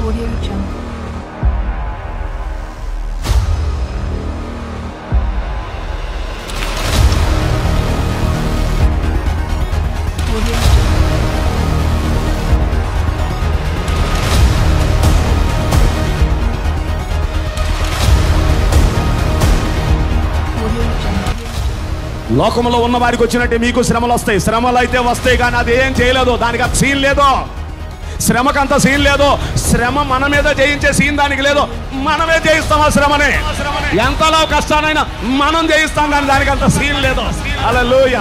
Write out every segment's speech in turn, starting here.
Audio Jungle. Audio Jungle. Audio Jungle. లోకంలో ఉన్న వారికి వచ్చినట్టే మీకు శ్రమలు వస్తాయి శ్రమలు అయితే వస్తాయి కానీ అది ఏం చేయలేదు దానికి అంత సీన్ లేదు శ్రమకంత సీన్ లేదు శ్రమ మన మీద జయించే సీన్ దానికి లేదు మనమే జయిస్తాం ఆ శ్రమని ఎంతలో కష్టానైనా మనం జయిస్తాం కానీ దానికి అంత సీన్ లేదు అలా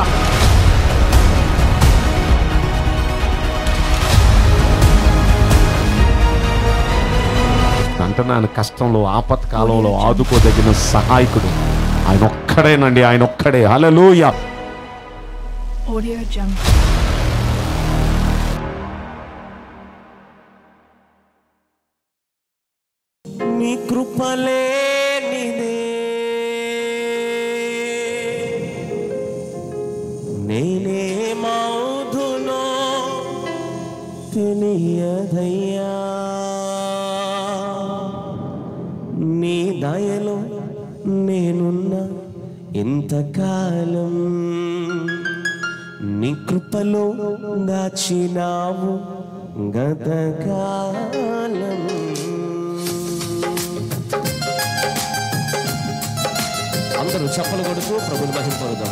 అంటున్నాను కష్టంలో ఆపత్కాలంలో ఆదుకోదగిన సహాయకుడు ఆయన ఒక్కడేనండి ఆయన ఒక్కడే హల్లెలూయా Audio Jungle. నీ కృపలేనిదే నేనేమవుదునో తెలియదయ్యా నీ దయలో నేనున్న ఇంతకాలం నీ కృపలో దాచినావు గతకాలం అందరూ చెప్పలు కొడుతూ ప్రభుని మహింపరుదాం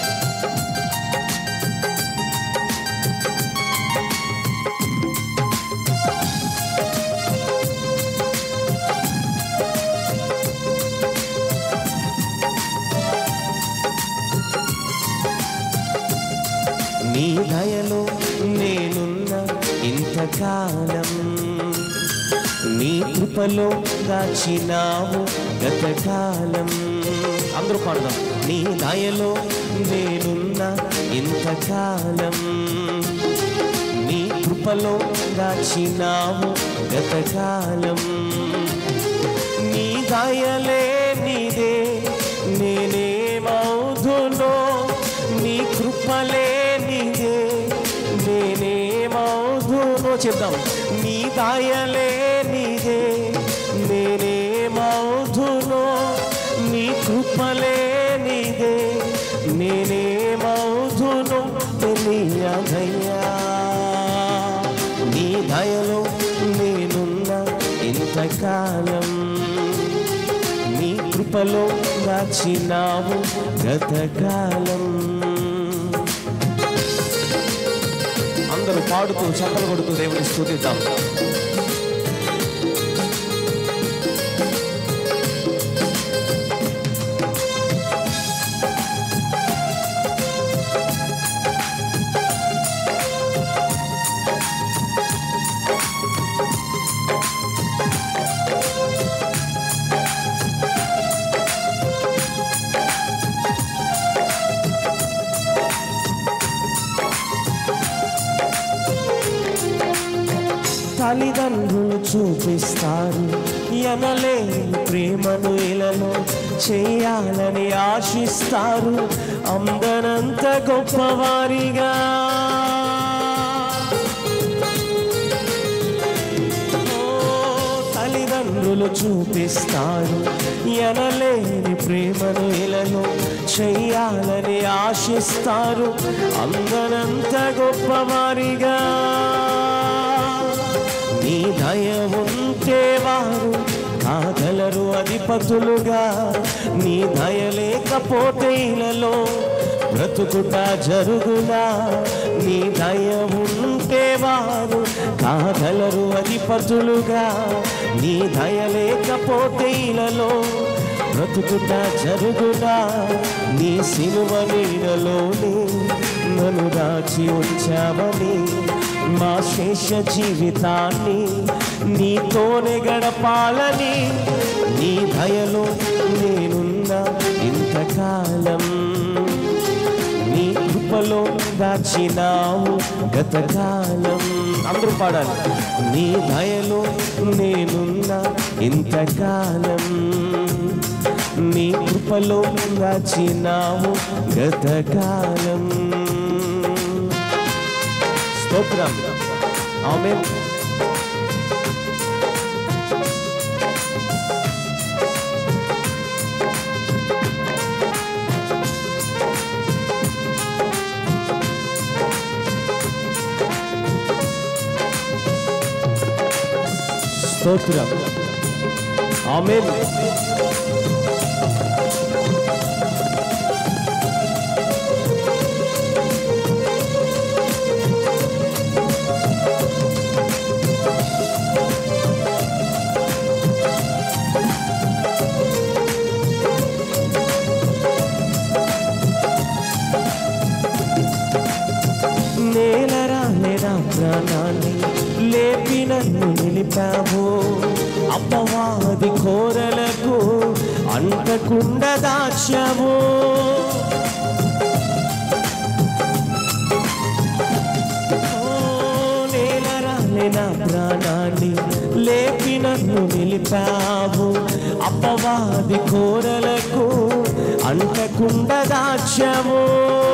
నీ దయలో నేనున్న ఇంతకాలం నీ కృపలో దాచినావు గతకాలం అందరూ పాడదాం నీ దయలో నేనున్న ఇంతకాలం నీ కృపలో దాచినావు గతకాలం నీ దయలే నీదే నేనేమవుదునో నీ కృపలే నీదే నేనేమవుదునో చెప్దాం నీ దయలే నీదే నేనేమవుదునో నీ కృపలే నీదే నేనేమవుదునో తెలియదయ్యా నీ దయలో నేనున్న ఇంతకాలం నీ కృపలో దాచినావు గతకాలం అందరూ పాడుతూ చప్పలు కొడుతూ దేవుని స్థుతిద్దాం తల్లిదండ్రులు చూపిస్తారు ఎనలేని ప్రేమను ఇలలో చేయాలని ఆశిస్తారు అందరంత గొప్పవారిగా ఓ, తల్లిదండ్రులు చూపిస్తారు ఎనలేని ప్రేమను ఇలలో చెయ్యాలని ఆశిస్తారు అందరంత గొప్పవారిగా నీ దయ ఉంటే వారు కాగలరు అధిపతులుగా నీ దయ లేకపోతే ఇలలో బ్రతుకుట జరుగునా నీ దయ ఉంటే వారు కాగలరు అధిపతులుగా నీ దయ లేకపోతే ఇలలో బ్రతుకుట జరుగునా నీ సిలువ నీడలోనే నన్ను దాచి ఉంచావని మా శేష జీవితాన్ని నీతోనే గడపాలని నీ దయలో నేనున్న ఇంతకాలం నీ కృపలో దాచినావు గతకాలం అందరూ పాడాలి నీ దయలో నేనున్న ఇంతకాలం నీ కృపలో దాచినావు గతకాలం స్తోత్రం ఆమె స్తోత్రం ఆమేన్ నేలరా నేరా ప్రాణాన్ని లేపి నన్ను నిలిపావు అప్పవాది కోరలకు అంటకుండా దాచావు ఓ, నేలరా నేనా ప్రాణాన్ని లేపి నన్ను నిలిపావు అప్పవాది కోరలకు అంటకుండా దాచావు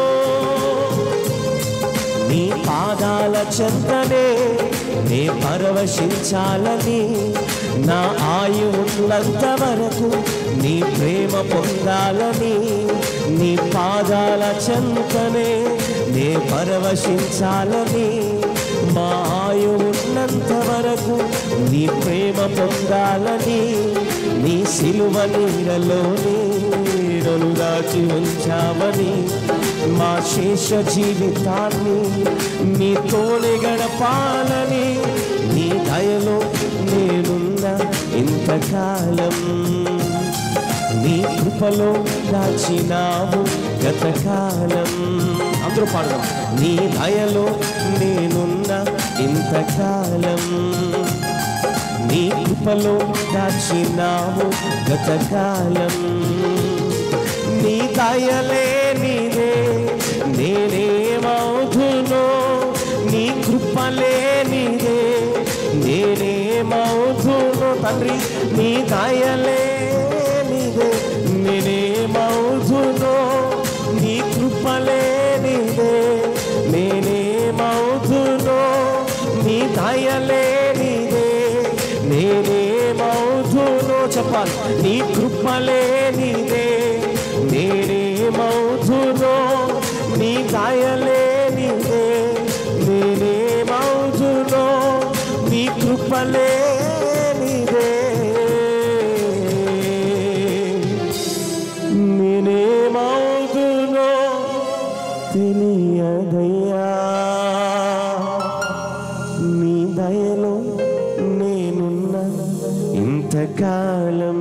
నీ పాదాల చెంతనే నే పరవశించాలని నా ఆయు ఉన్నంత వరకు నీ ప్రేమ పొందాలని నీ పాదాల చెంతనే నే పరవశించాలని మా ఆయు ఉన్నంత వరకు నీ ప్రేమ పొందాలని నీ సిలువ నీడలోని నన్ను దాచి ఉంచావని మా శేష జీవితాన్ని నీతోనే గడపాలని నీ దయలో నేనున్న ఇంతకాలం నీ కృపలో దాచినావు గతకాలం అందరూ పాడదాం నీ దయలో నేనున్న ఇంతకాలం నీ కృపలో దాచినావు గతకాలం నీ దయలే నీదే నేనేమవుతునో నీ కృపలే నీదే నేనేమవుతునో తండ్రి నీ దయలే నీదే నేనేమవుతునో నీ కృపలే నీదే నేనేమవుతునో నీ దయలే నీదే నేనేమవుతునో చెప్పాలి నీ కృపలే నీదే నేనేమవుతునో నీ దయలే నీదే నేనేమవుతునో నీ కృపలే నీదే నేనేమవుతునో తెలియదయ్యా నీ దయలో నేనున్న ఇంతకాలం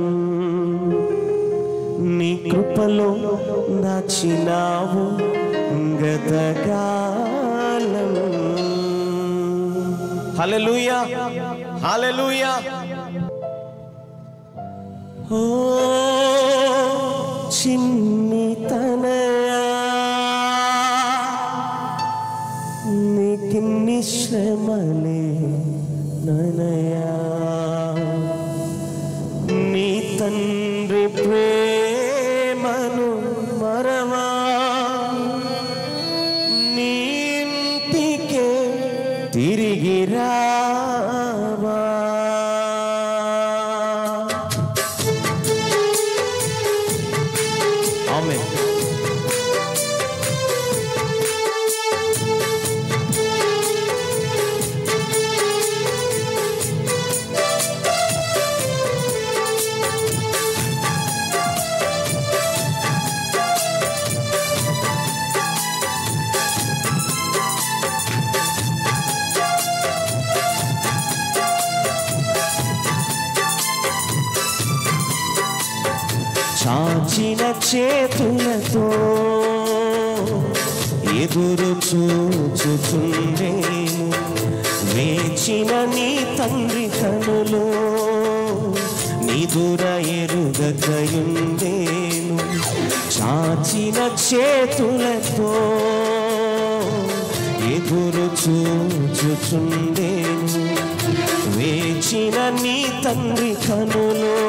నీ కృపలో దాచినావు గతకాలం హల్లెలూయా హల్లెలూయా ఓ చిన్ని తనయా నీకిన్ని శ్రమలే ననయా నీ తండ్రి ప్రేమను మరవా నీ ఇంటికే తిరిగి రావా ఆమె చాచిన చేతులతో ఎదురు చూచుచుండేను వేచిన నీ తండ్రి కనులో నిదుర ఎరుగకయుండేను చాచిన చేతులతో ఎదురు చూచుచుండేను వేచిన నీ తండ్రి కనులో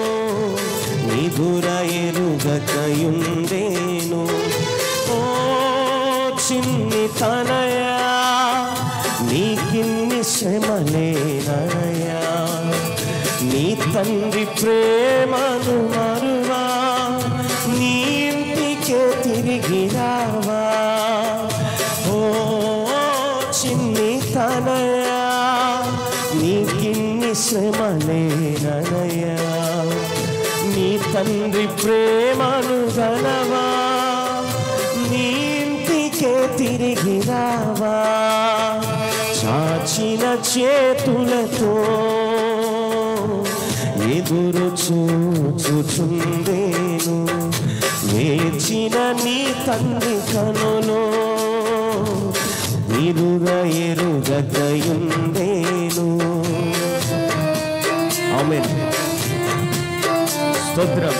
నిదుర ఎరుగకయుండేను ఓ చిన్ని తనయా నీకిన్ని శ్రమలేనయా నీ తండ్రి ప్రేమను మరువా నీ ఇంటికే తిరిగి రావా ఓ చిన్ని తనయా నీకిన్ని శ్రమలేననయ్యా నీ తండ్రి ప్రేమను గలవా నీ ఇంటికే తిరిగి రావా చాచిన చేతులతో ఎదురు చూచుచుండేను వేచిన నీ తండ్రి కనులో నిరుగా ఎరుగయుండేను ఆమెన్ స్తోత్రం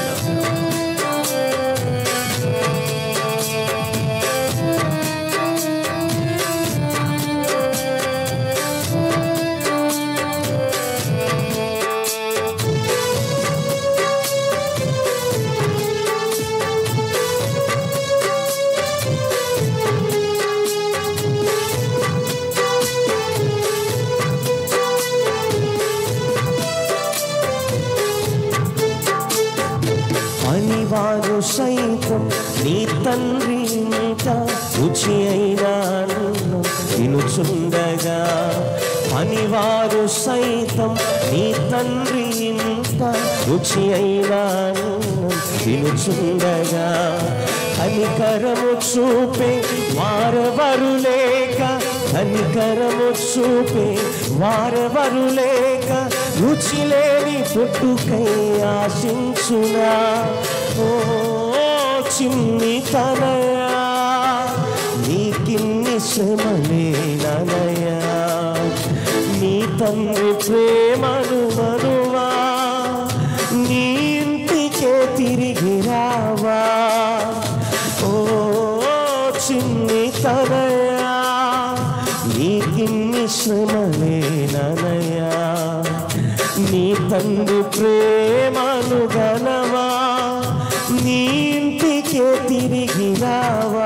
పనివారు సైతం నీ తండ్రి ఇంట రుచి అయిన అన్నం తినుచుండగా పనివారు సైతం నీ తండ్రి ఇంట రుచి అయిన అన్నం తినుచుండగా కనికరము చూపే వారెవరు లేక కనికరము చూపే వారెవరు లేక రుచి లేని పుట్టుకై ఆశించునా ఓ చిన్ని తనయా నీకిన్ని శ్రమలేనయా నీ తండ్రి ప్రేమను మరువా నీ ఇంటికే తిరిగి రావా ఓ చిన్ని తనయా నీకిన్ని శ్రమలేనయా నీ తండ్రి ప్రేమను గలవా నీ ఇంటికే తిరిగి రావా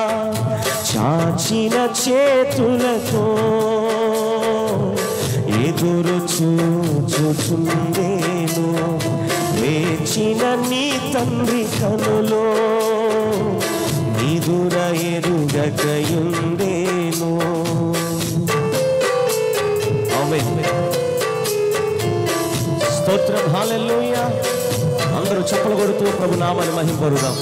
చాచిన చేతులతో ఎదురు చూచుచుండేను వేచిన నీ తండ్రి కనులో నిదుర ఎరుగకయుండేను ఆమేన్. స్తోత్రం హాలెల్లుయా అందరూ చప్పలు కొడుతూ ప్రభు నామని మహింపరుదాం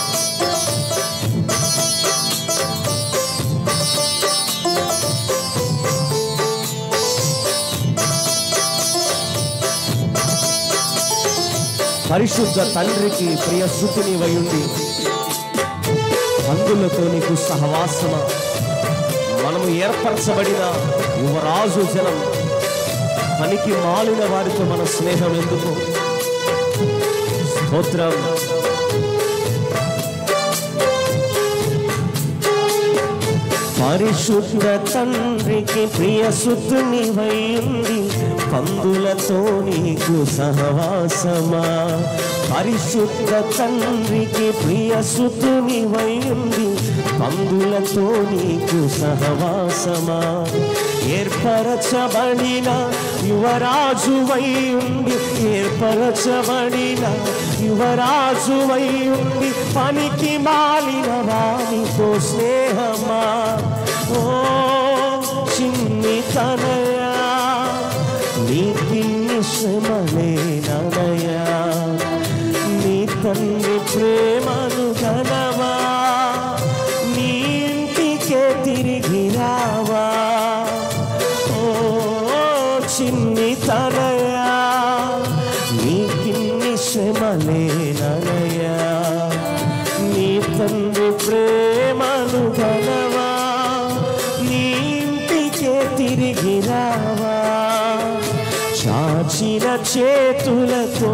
పరిశుద్ధ తండ్రికి ప్రియ సుతుని వయుండి అందులతో నీకు సహవాసమా మనము ఏర్పరచబడిన యువరాజు జనం పనికి మాలిన వారితో మన స్నేహం ఎందుకు స్తోత్రం పరిశుద్ధ తండ్రికి ప్రియ సుతుని వయ్యుంది పందులతో నీకు సహవాసమా పరిశుద్ధ తండ్రికి ప్రియ సుతుని వయ్యుంది పందులతో నీకు సహవాసమా ఏర్పరచబడిన యువరాజు ఉండి ఏర్పరచబడిన యువరాజు ఉండి పనికి మాలిన వానితో స్నేహమా ఓ చిన్ని తనయా నీకిన్ని శ్రమలేనయా నీ తండ్రి ప్రేమను గలవా నీ ఇంటికే తిరిగి రావా ఓ చిన్ని తనయా నీకిన్ని శ్రమలేనయా నీ తండ్రి ప్రేమను గలవా నీ ఇంటికే తిరిగి రావా చాచిన చేతులతో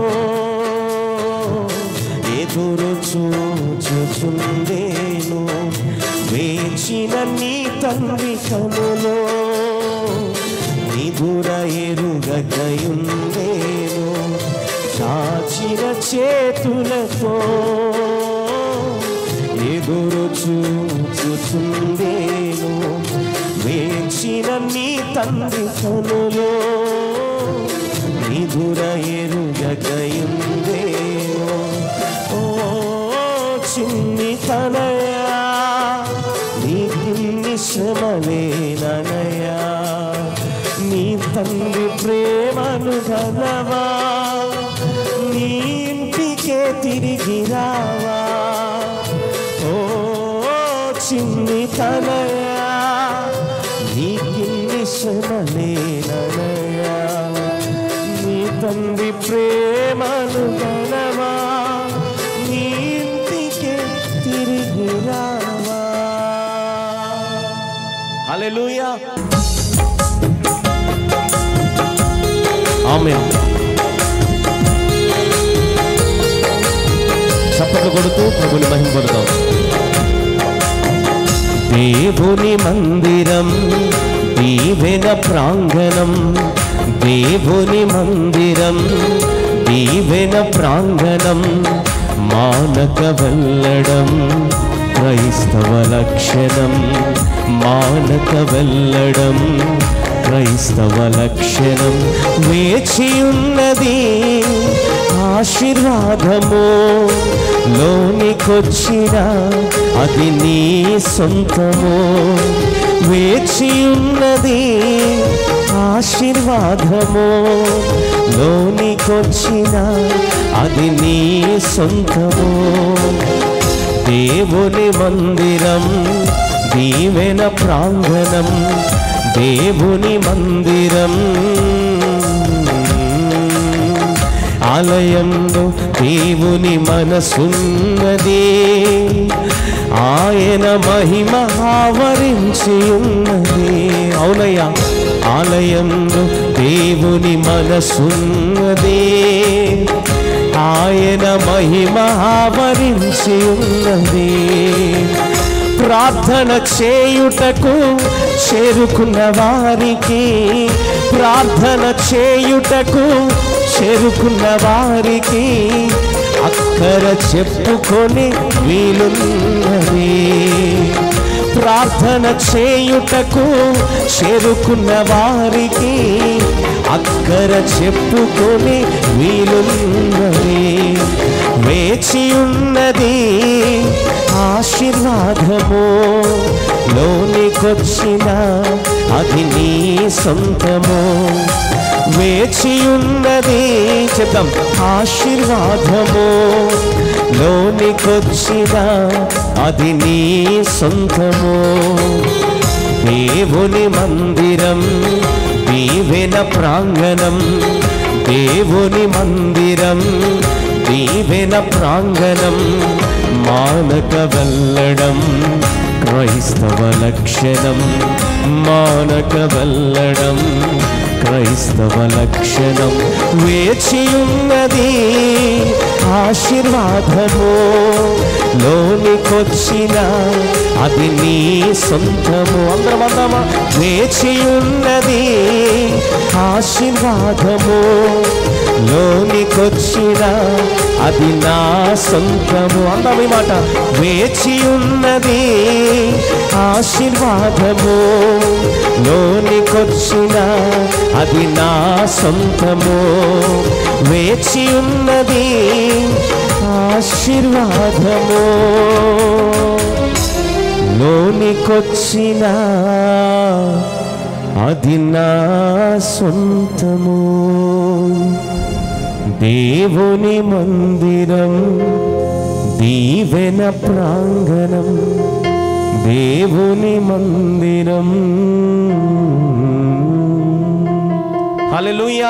ఎదురు చూచుచుండేను వేచిన నీ తండ్రి కనులో నిదుర ఎరుగకయుండేను చాచిన చేతులతో ఎదురు చూచుచుండేను వేచిన నీ తండ్రి కనులో నిదుర ఎరుగకయుండేను ఓ చిన్ని తనయా నీకిన్ని శ్రమలేనయా నీ తండ్రి ప్రేమను గలవా నీ ఇంటికే తిరిగి రావా ఓ చిన్ని తనయా నీకిన్ని శ్రమలేనయా నీ తండ్రి ప్రేమను గలవా నీ ఇంటికే తిరిగి రావా హల్లెలూయా ఆమేన్ చప్పట్లు కొడుతూ ప్రభుని మహింపడతాం దేవుని మందిరం దీవెన ప్రాంగణం దేవుని మందిరం దీవెన ప్రాంగణం మానక వెళ్ళడం క్రైస్తవ లక్షణం మానక వెళ్ళడం క్రైస్తవ లక్షణం వేచి ఉన్నది ఆశీర్వాదము లోనికొచ్చిన అది నీ సొంతము వేచి ఉన్నది ఆశీర్వాదము లోనికొచ్చిన అది నీ సొంతము దేవుని మందిరం దీవెన ప్రాంగణం దేవుని మందిరం ఆలయంలో దేవుని మనసున్నది ఆయన మహిమ ఆవరించి ఉన్నది అవునయ్యా ఆలయంలో దేవుని మనసున్నది ఆయన మహిమ ఆవరించి ఉన్నది ప్రార్థన చేయుటకు చేరుకున్న వారికి ప్రార్థన చేయుటకు చేరుకున్న వారికి అక్కర చెప్పుకొని వీలున్నది ప్రార్థన చేయుటకు చేరుకున్న వారికి అక్కర చెప్పుకొని వీలున్నది వేచి ఉన్నది ఆశీర్వాదము లోనికొచ్చిన అది నీ సొంతము వేచి ఉన్నది చెప్తాం ఆశీర్వాదము లోనికొచ్చిన అది నీ సొంతము దేవుని మందిరం దీవెన ప్రాంగణం దేవుని మందిరం దీవెన ప్రాంగణం మానక వెళ్ళడం క్రైస్తవ లక్షణం మానక వెళ్ళడం క్రైస్తవ లక్షణం వేచి ఉన్నది ఆశీర్వాదము లోనికొచ్చిన అది నీ సొంతము అందరం అందమా వేచి ఉన్నది ఆశీర్వాదము లోనికొచ్చిన అది నా సొంతము అందం ఈ మాట వేచి ఉన్నది ఆశీర్వాదము లోనికొచ్చిన అది నా సొంతము వేచి ఉన్నది ఆశీర్వాదము లోనికొచ్చిన అది నా సొంతము దేవుని మందిరం దీవెన ప్రాంగణం దేవుని మందిరం హల్లెలూయా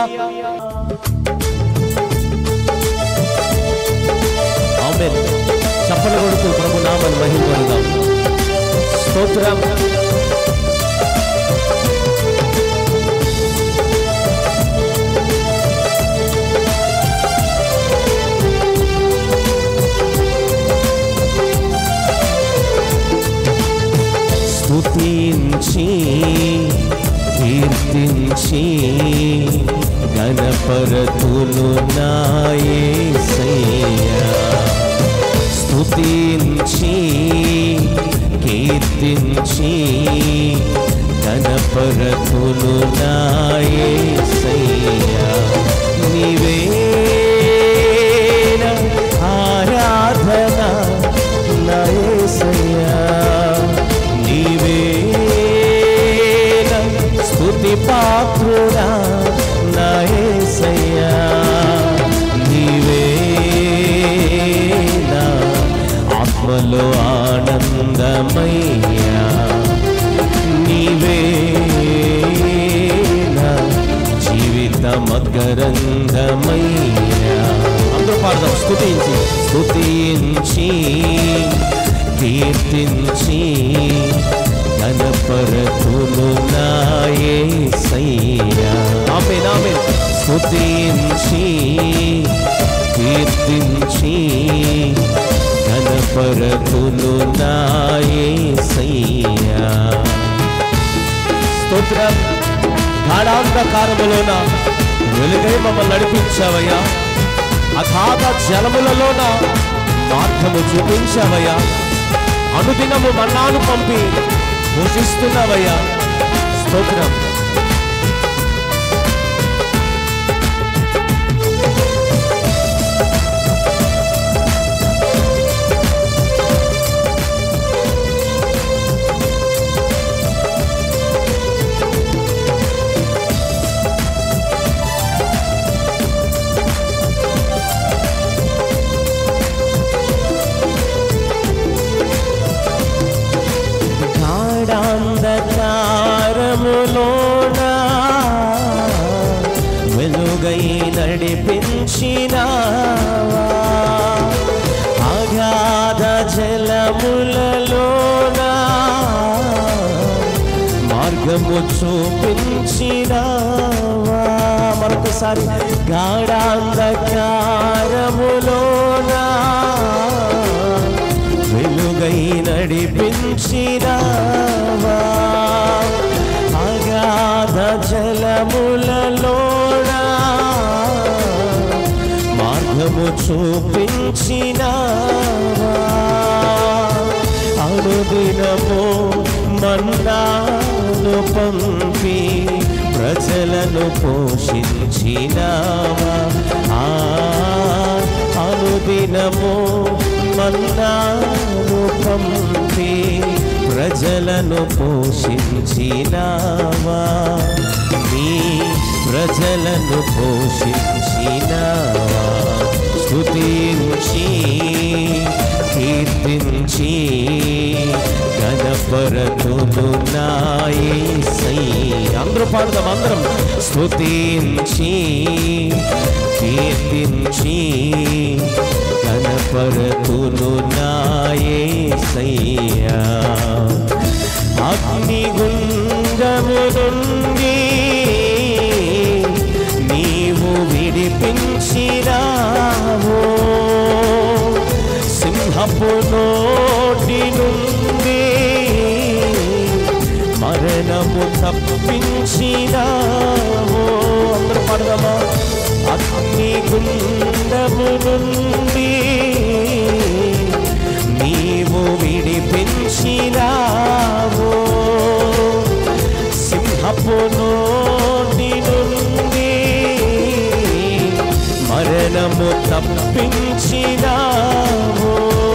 ఆమేన్ చప్పలు కొడుతూ ప్రభు నామని మహిమపడదాం స్తోత్రం స్తుతించి కీర్తించి గణపరతులు నాయసయ్యా స్తుతించి కీర్తించి గణపరతులు నాయసయ్యా నీవే ఆరాధన నాయసయ్యా నీవే స్తుతి పాత్రుడా మకరందమైన అందరూ పాడదాం స్తుతించి స్తుతించి కీర్తించి గణపరతులు నాయే సయ్యా ఆమె నామే స్తుతించి కీర్తించి గణపరతులు నాయే సయ్యా స్తోత్రం గాఢాంధకారములోన వెలుగై మమ్మల్ని నడిపించావయ్యా అగాధ జలములలోన మార్గము చూపించావయ్యా అనుదినము మన్నాను పంపి పోషిస్తున్నావయ్యా స్తోత్రం గాఢాంధకారములోన వెలుగై నడిపించినావా అగాధ జలములలోన మార్గము చూపించినావా మరొకసారి గాఢాంధకారములోనా వెలుగై నడిపించినావా అగాధ జలములలోనా మార్గము చూపించినావా అనుదినము మన్నాను పంపి ప్రజలను పోషించినావా ఆ అనుదినము మన్నాను పంపి ప్రజలను పోషించినావా నీ ప్రజలను పోషించినావా స్తుతించి కీర్తించి గణపరతులు నాయే సై అందరూ పాడదాం అందరం స్తుతించి కీర్తించి గణపరతులు నాయే సయ్యా అగ్నిగుండము నుండి నీవు విడిపించినావు సింహపు నోటి నుండి మరణము తప్పించినావు అందరూ పాడదామా అగ్నిగుండము నుండి నీవు విడిపించినావు సింహపు నోటి నుండి మరణము తప్పించినావు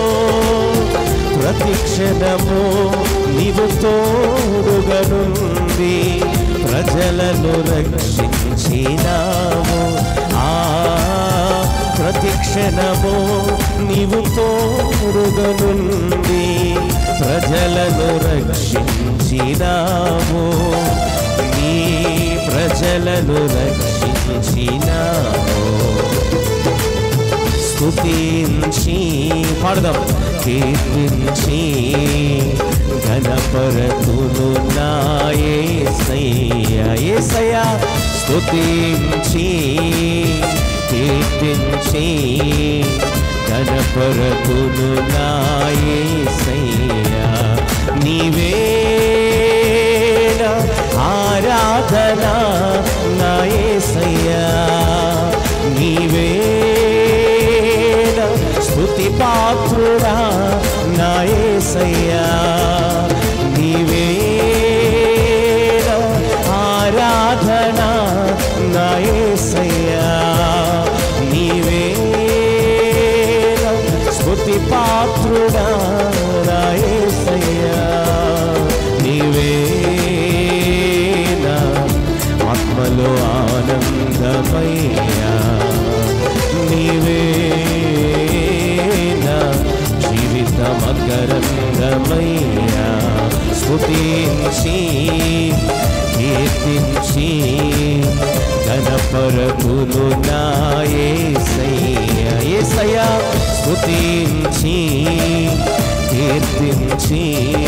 ప్రతి క్షణము నీవు తోడుగనుంది ప్రజలను రక్షించినావు ఆ ప్రతి క్షణము నీవు తోడుగనుంది ప్రజలను రక్షించినావు నీ ప్రజలను రక్షించినావు స్తుతించి పాడదాం కీర్తించి ఘనపరతులు నాయసయ్యా ఏసయ్యా స్తుతించి కీర్తించి ఘనపరతులు నాయసయ్యా నీవేన ఆరాధన నాయసయ్యా నీవేన స్తుతి పాత్రుడా నాయసయ్యా నీవేన ఆరాధన నాయసయ్యా నీవేన స్తుతి పాత్రుడా నాయసయ్యా నీవేన ఆత్మలో ఆనందమయ్యా నీవేనా జీవిత మకరంగమయ్యా స్తుతించి కీర్తించి ఘన ఘనపరతును నా యేసయ్య యేసయ్య స్తుతించి కీర్తించి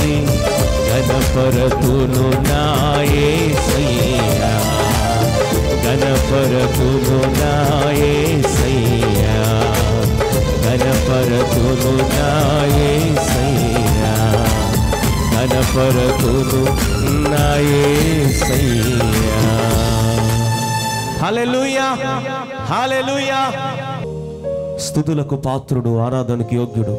ఘనపరతును నా యేసయ్య ఘనపరతును నా యేసయ్య ఘనపరతును నా యేసయ్య ఘనపరతును నా యేసయ్య హల్లెలూయా హల్లెలూయా స్థుతులకు పాత్రుడు ఆరాధనకు యోగ్యుడు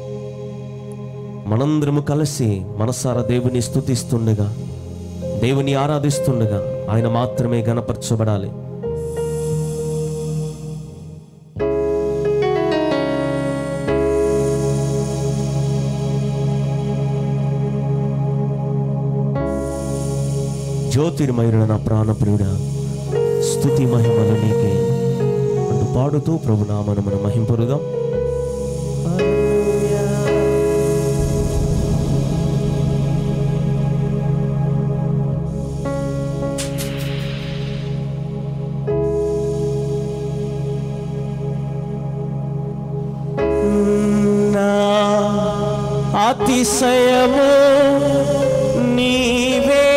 మనందరము కలిసి మనసారా దేవుని స్థుతిస్తుండగా దేవుని ఆరాధిస్తుండగా ఆయన మాత్రమే గణపరచబడాలి జ్యోతిర్మయుడు నా ప్రాణప్రియుడా స్థుతి మహిమలు నీకే అంటూ పాడుతూ ప్రభు నామను మనం మహింపరుదాం నా అతిశయము నీవే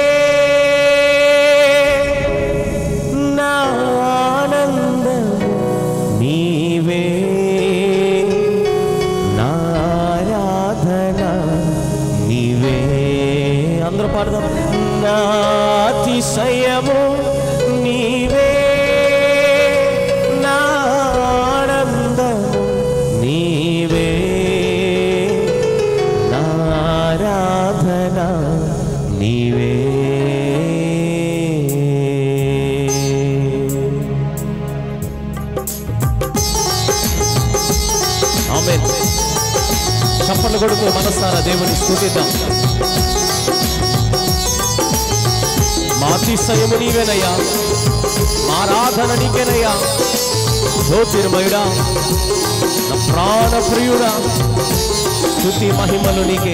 నా ఆనందము నీవే నా ఆరాధన నీవే అందరూ పాడదాం నా అతిశయము నీవే నా ఆనందము నీవే నా ఆరాధన నీవే ఆమె చప్పట్లు కొడుతూ మనసారా దేవుని స్థుతిద్దాం మా అతిశయము నీవేనయ్యా మా ఆరాధన నీకేనయ్యా జ్యోతిర్మయుడా నా ప్రాణ ప్రియుడా స్థుతి మహిమలు నీకే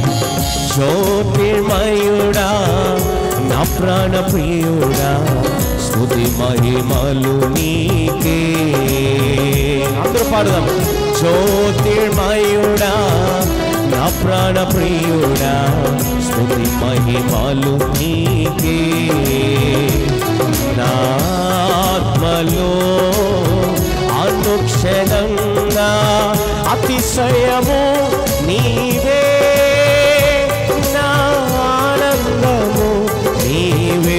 జ్యోతిర్మయుడా నా ప్రాణ ప్రియుడా స్థుతి మహిమలు నీకే అందరూ పాడుదాం జ్యోతిర్మయుడా నా ప్రాణ ప్రియుడా స్థుతి మహిమలు నీకే నా ఆత్మలో అనుక్షణంగా అతిశయము నీవే నా ఆనందము నీవే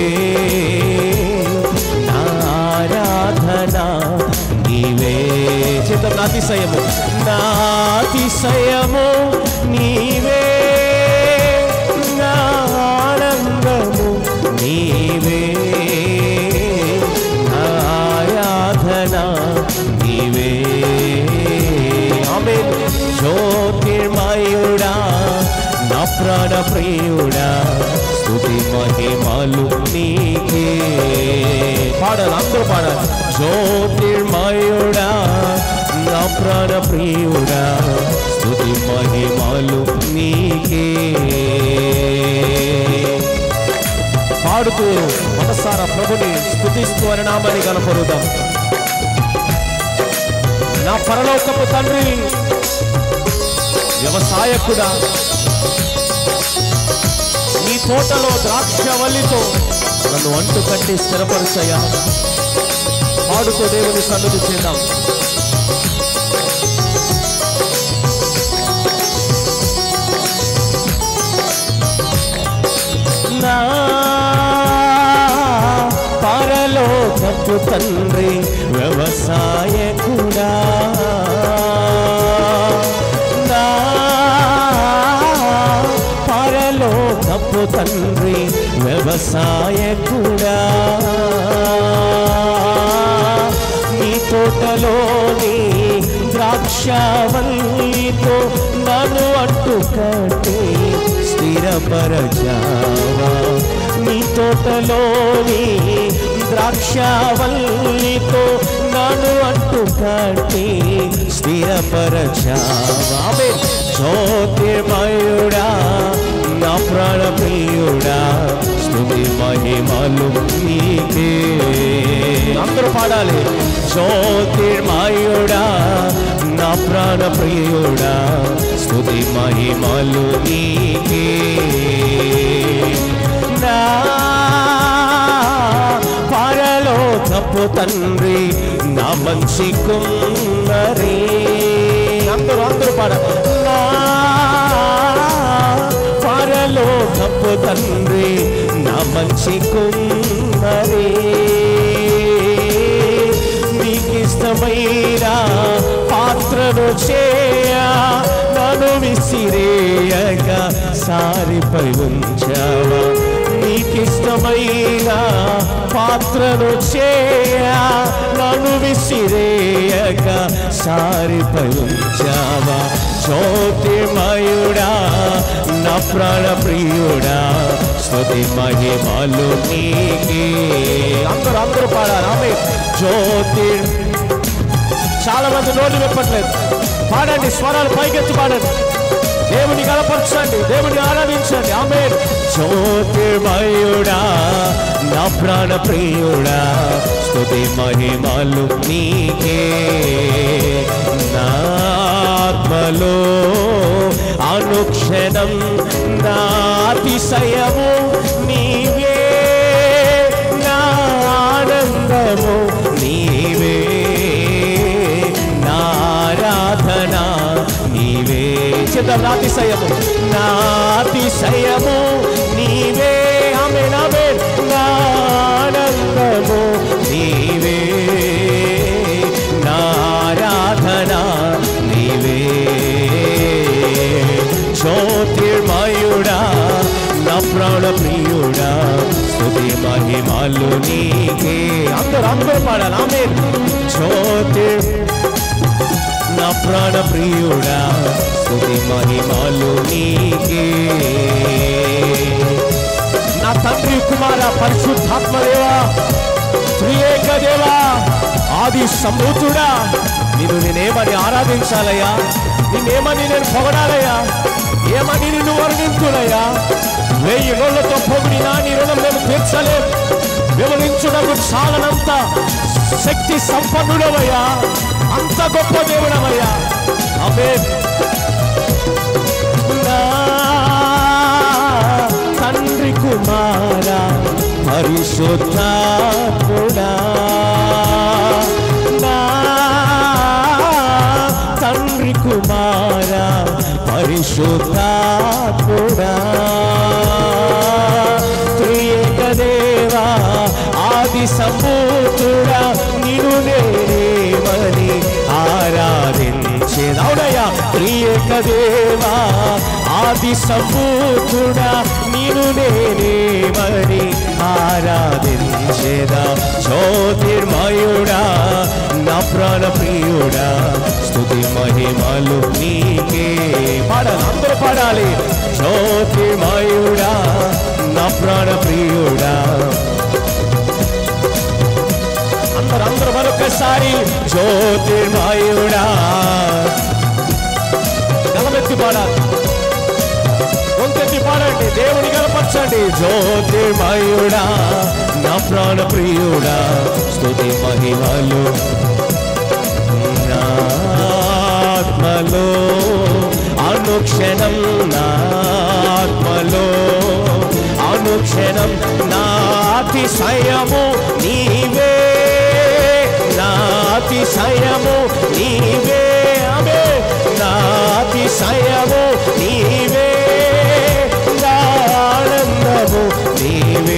నా ఆరాధన నీవే చిత్తం నా అతిశయము నా అతిశయము నీవే నా ఆనందము నీవే నా ఆరాధన నీవే ఆమె జ్యోతిర్మయుడా నా ప్రాణ ప్రియుడా స్థుతి మహిమలు నీకే పాడాలి అందరూ పాడాలి జ్యోతిర్మయుడా నా ప్రాణ ప్రియుడా స్థుతి మహిమలు నీకే పాడుతూ మనసారా ప్రభుని స్థుతిస్తూ అని నామని కనపరుదాం నా పరలోకపు తండ్రి వ్యవసాయకుడా నీ తోటలో ద్రాక్షవల్లితో నన్ను అంటు కట్టి స్థిరపరచయ్యా పాడుతూ దేవుని సన్నిధి చేద్దాం నా పరలోకపు తండ్రి వ్యవసాయకుడా నా పరలోకపు తండ్రి వ్యవసాయకుడా నీ తోటలోని ద్రాక్షవల్లితో నన్ను అట్టు కట్టి స్థిరపరచావా నీ తోటలోని ద్రాక్షవల్లితో నన్ను అట్టు కట్టి స్థిరపరచావా ఆమేన్. జ్యోతిర్మయుడా నా ప్రాణప్రియుడా స్థుతి మహిమలు నీకే అందరూ అందరూ పాడాలి జ్యోతిర్మయుడా నా ప్రాణ ప్రియుడా స్తుతి మహిమలు నీకే నా పరలో తప్పు తండ్రి నా మంచి కుమ్మరి అందరూ అందరూ పాడ నా పరలో తప్పు తండ్రి నా మంచి కుమ్మరి నీకిష్టమైన పాత్రను చేయ నన్ను విసిరేయక సారిపై ఉంచావా నీకిష్టమైన పాత్రను చేయ నన్ను విసిరేయక సారిపై ఉంచావా జ్యోతిర్మయుడా నా ప్రాణ ప్రియుడా స్తుతి మహిమలు నీకే అందరూ అందరూ పాడాలి ఆమె జ్యోతిర్ చాలా మంది నోళ్ళు విప్పట్లేదు పాడండి స్వరాలు పైకెత్తి పాడండి దేవుని గలపరచండి దేవుని ఆరాధించండి ఆమె జ్యోతిర్మయుడా నా ప్రాణ ప్రియుడా స్తుతి మహిమలు నీకే నా ఆత్మలో అనుక్షణం నా అతిశయము నీవే నా ఆనందము నీవే నారాధన నీవే చిత్తం నాతిశయము నాతిశయము నీవే ఆమె నామే నానందము నీవే నారాధన నీవే జ్యోతిర్మయుడా నా ప్రాణ ప్రియుడా స్తుతి మహిమలు నీకే అందరూ అందరూ పాడాలి ఆమె జ్యోతిర్ నా ప్రాణ ప్రియుడా స్తుతి మహిమలు నీకే నా తండ్రి కుమార పరిశుద్ధాత్మదేవా త్రియేక దేవా ఆది సమృద్ధుడా నిన్ను నేనేమని ఆరాధించాలయ్యా నిన్నేమని నేను పొగడాలయ్యా ఏమని నిన్ను వర్ణించులయ్యా వెయ్యి రోజులతో పొగిడినా నీ రుణం మేము తీర్చలేం వివరించుటకు చాలనంత శక్తి సంపన్నుడవయ్యా అంత గొప్ప దేవుడవయ్యా అమే నా తండ్రి కుమార పరిశుద్ధాత్ముడా నా తండ్రి కుమార పరిశుద్ధాత్ముడా త్రియేక దేవా ఆది సంభూతుడా నిన్ను నేనేమని ఆరాధించేది అవునయ్యా త్రియేక దేవా ఆది సంభూతుడా నిన్ను నేనేమని ఆరాధించేదా జ్యోతిర్మయుడా నా ప్రాణ ప్రియుడా స్తుతి మహిమలు నీకే పాడాలి అందరూ పాడాలి జ్యోతిర్మయుడా నా ప్రాణ ప్రియుడా అందరూ అందరూ మరొకసారి జ్యోతిర్మయుడా గలమెత్తి పాడాలి వంకెత్తి పాడండి దేవుని గలపరచండి జ్యోతిర్మయుడా నా ప్రాణ ప్రియుడా స్తుతి మహిమలు నా ఆత్మలో అనుక్షణం నా ఆత్మలో అనుక్షణం నాతిశయము నీవే నాతిశయము నీవే అమే నాతిశయము నీవే నానందము నీవే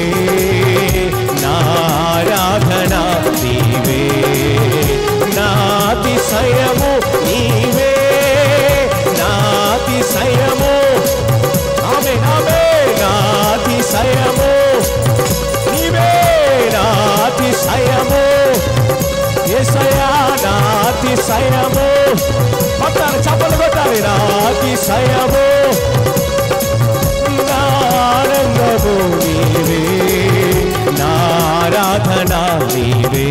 నారాధన నీవే నాతిశయము నీవే నాతిశయము ఆమె ఆమె నాతిశయము నీవే నాతిశయము ఏసయ్యా నాతిశయము కొట్టాలి చప్పలు కొట్టాలి నాతిశయము నానందము నీవే నారాధన నీవే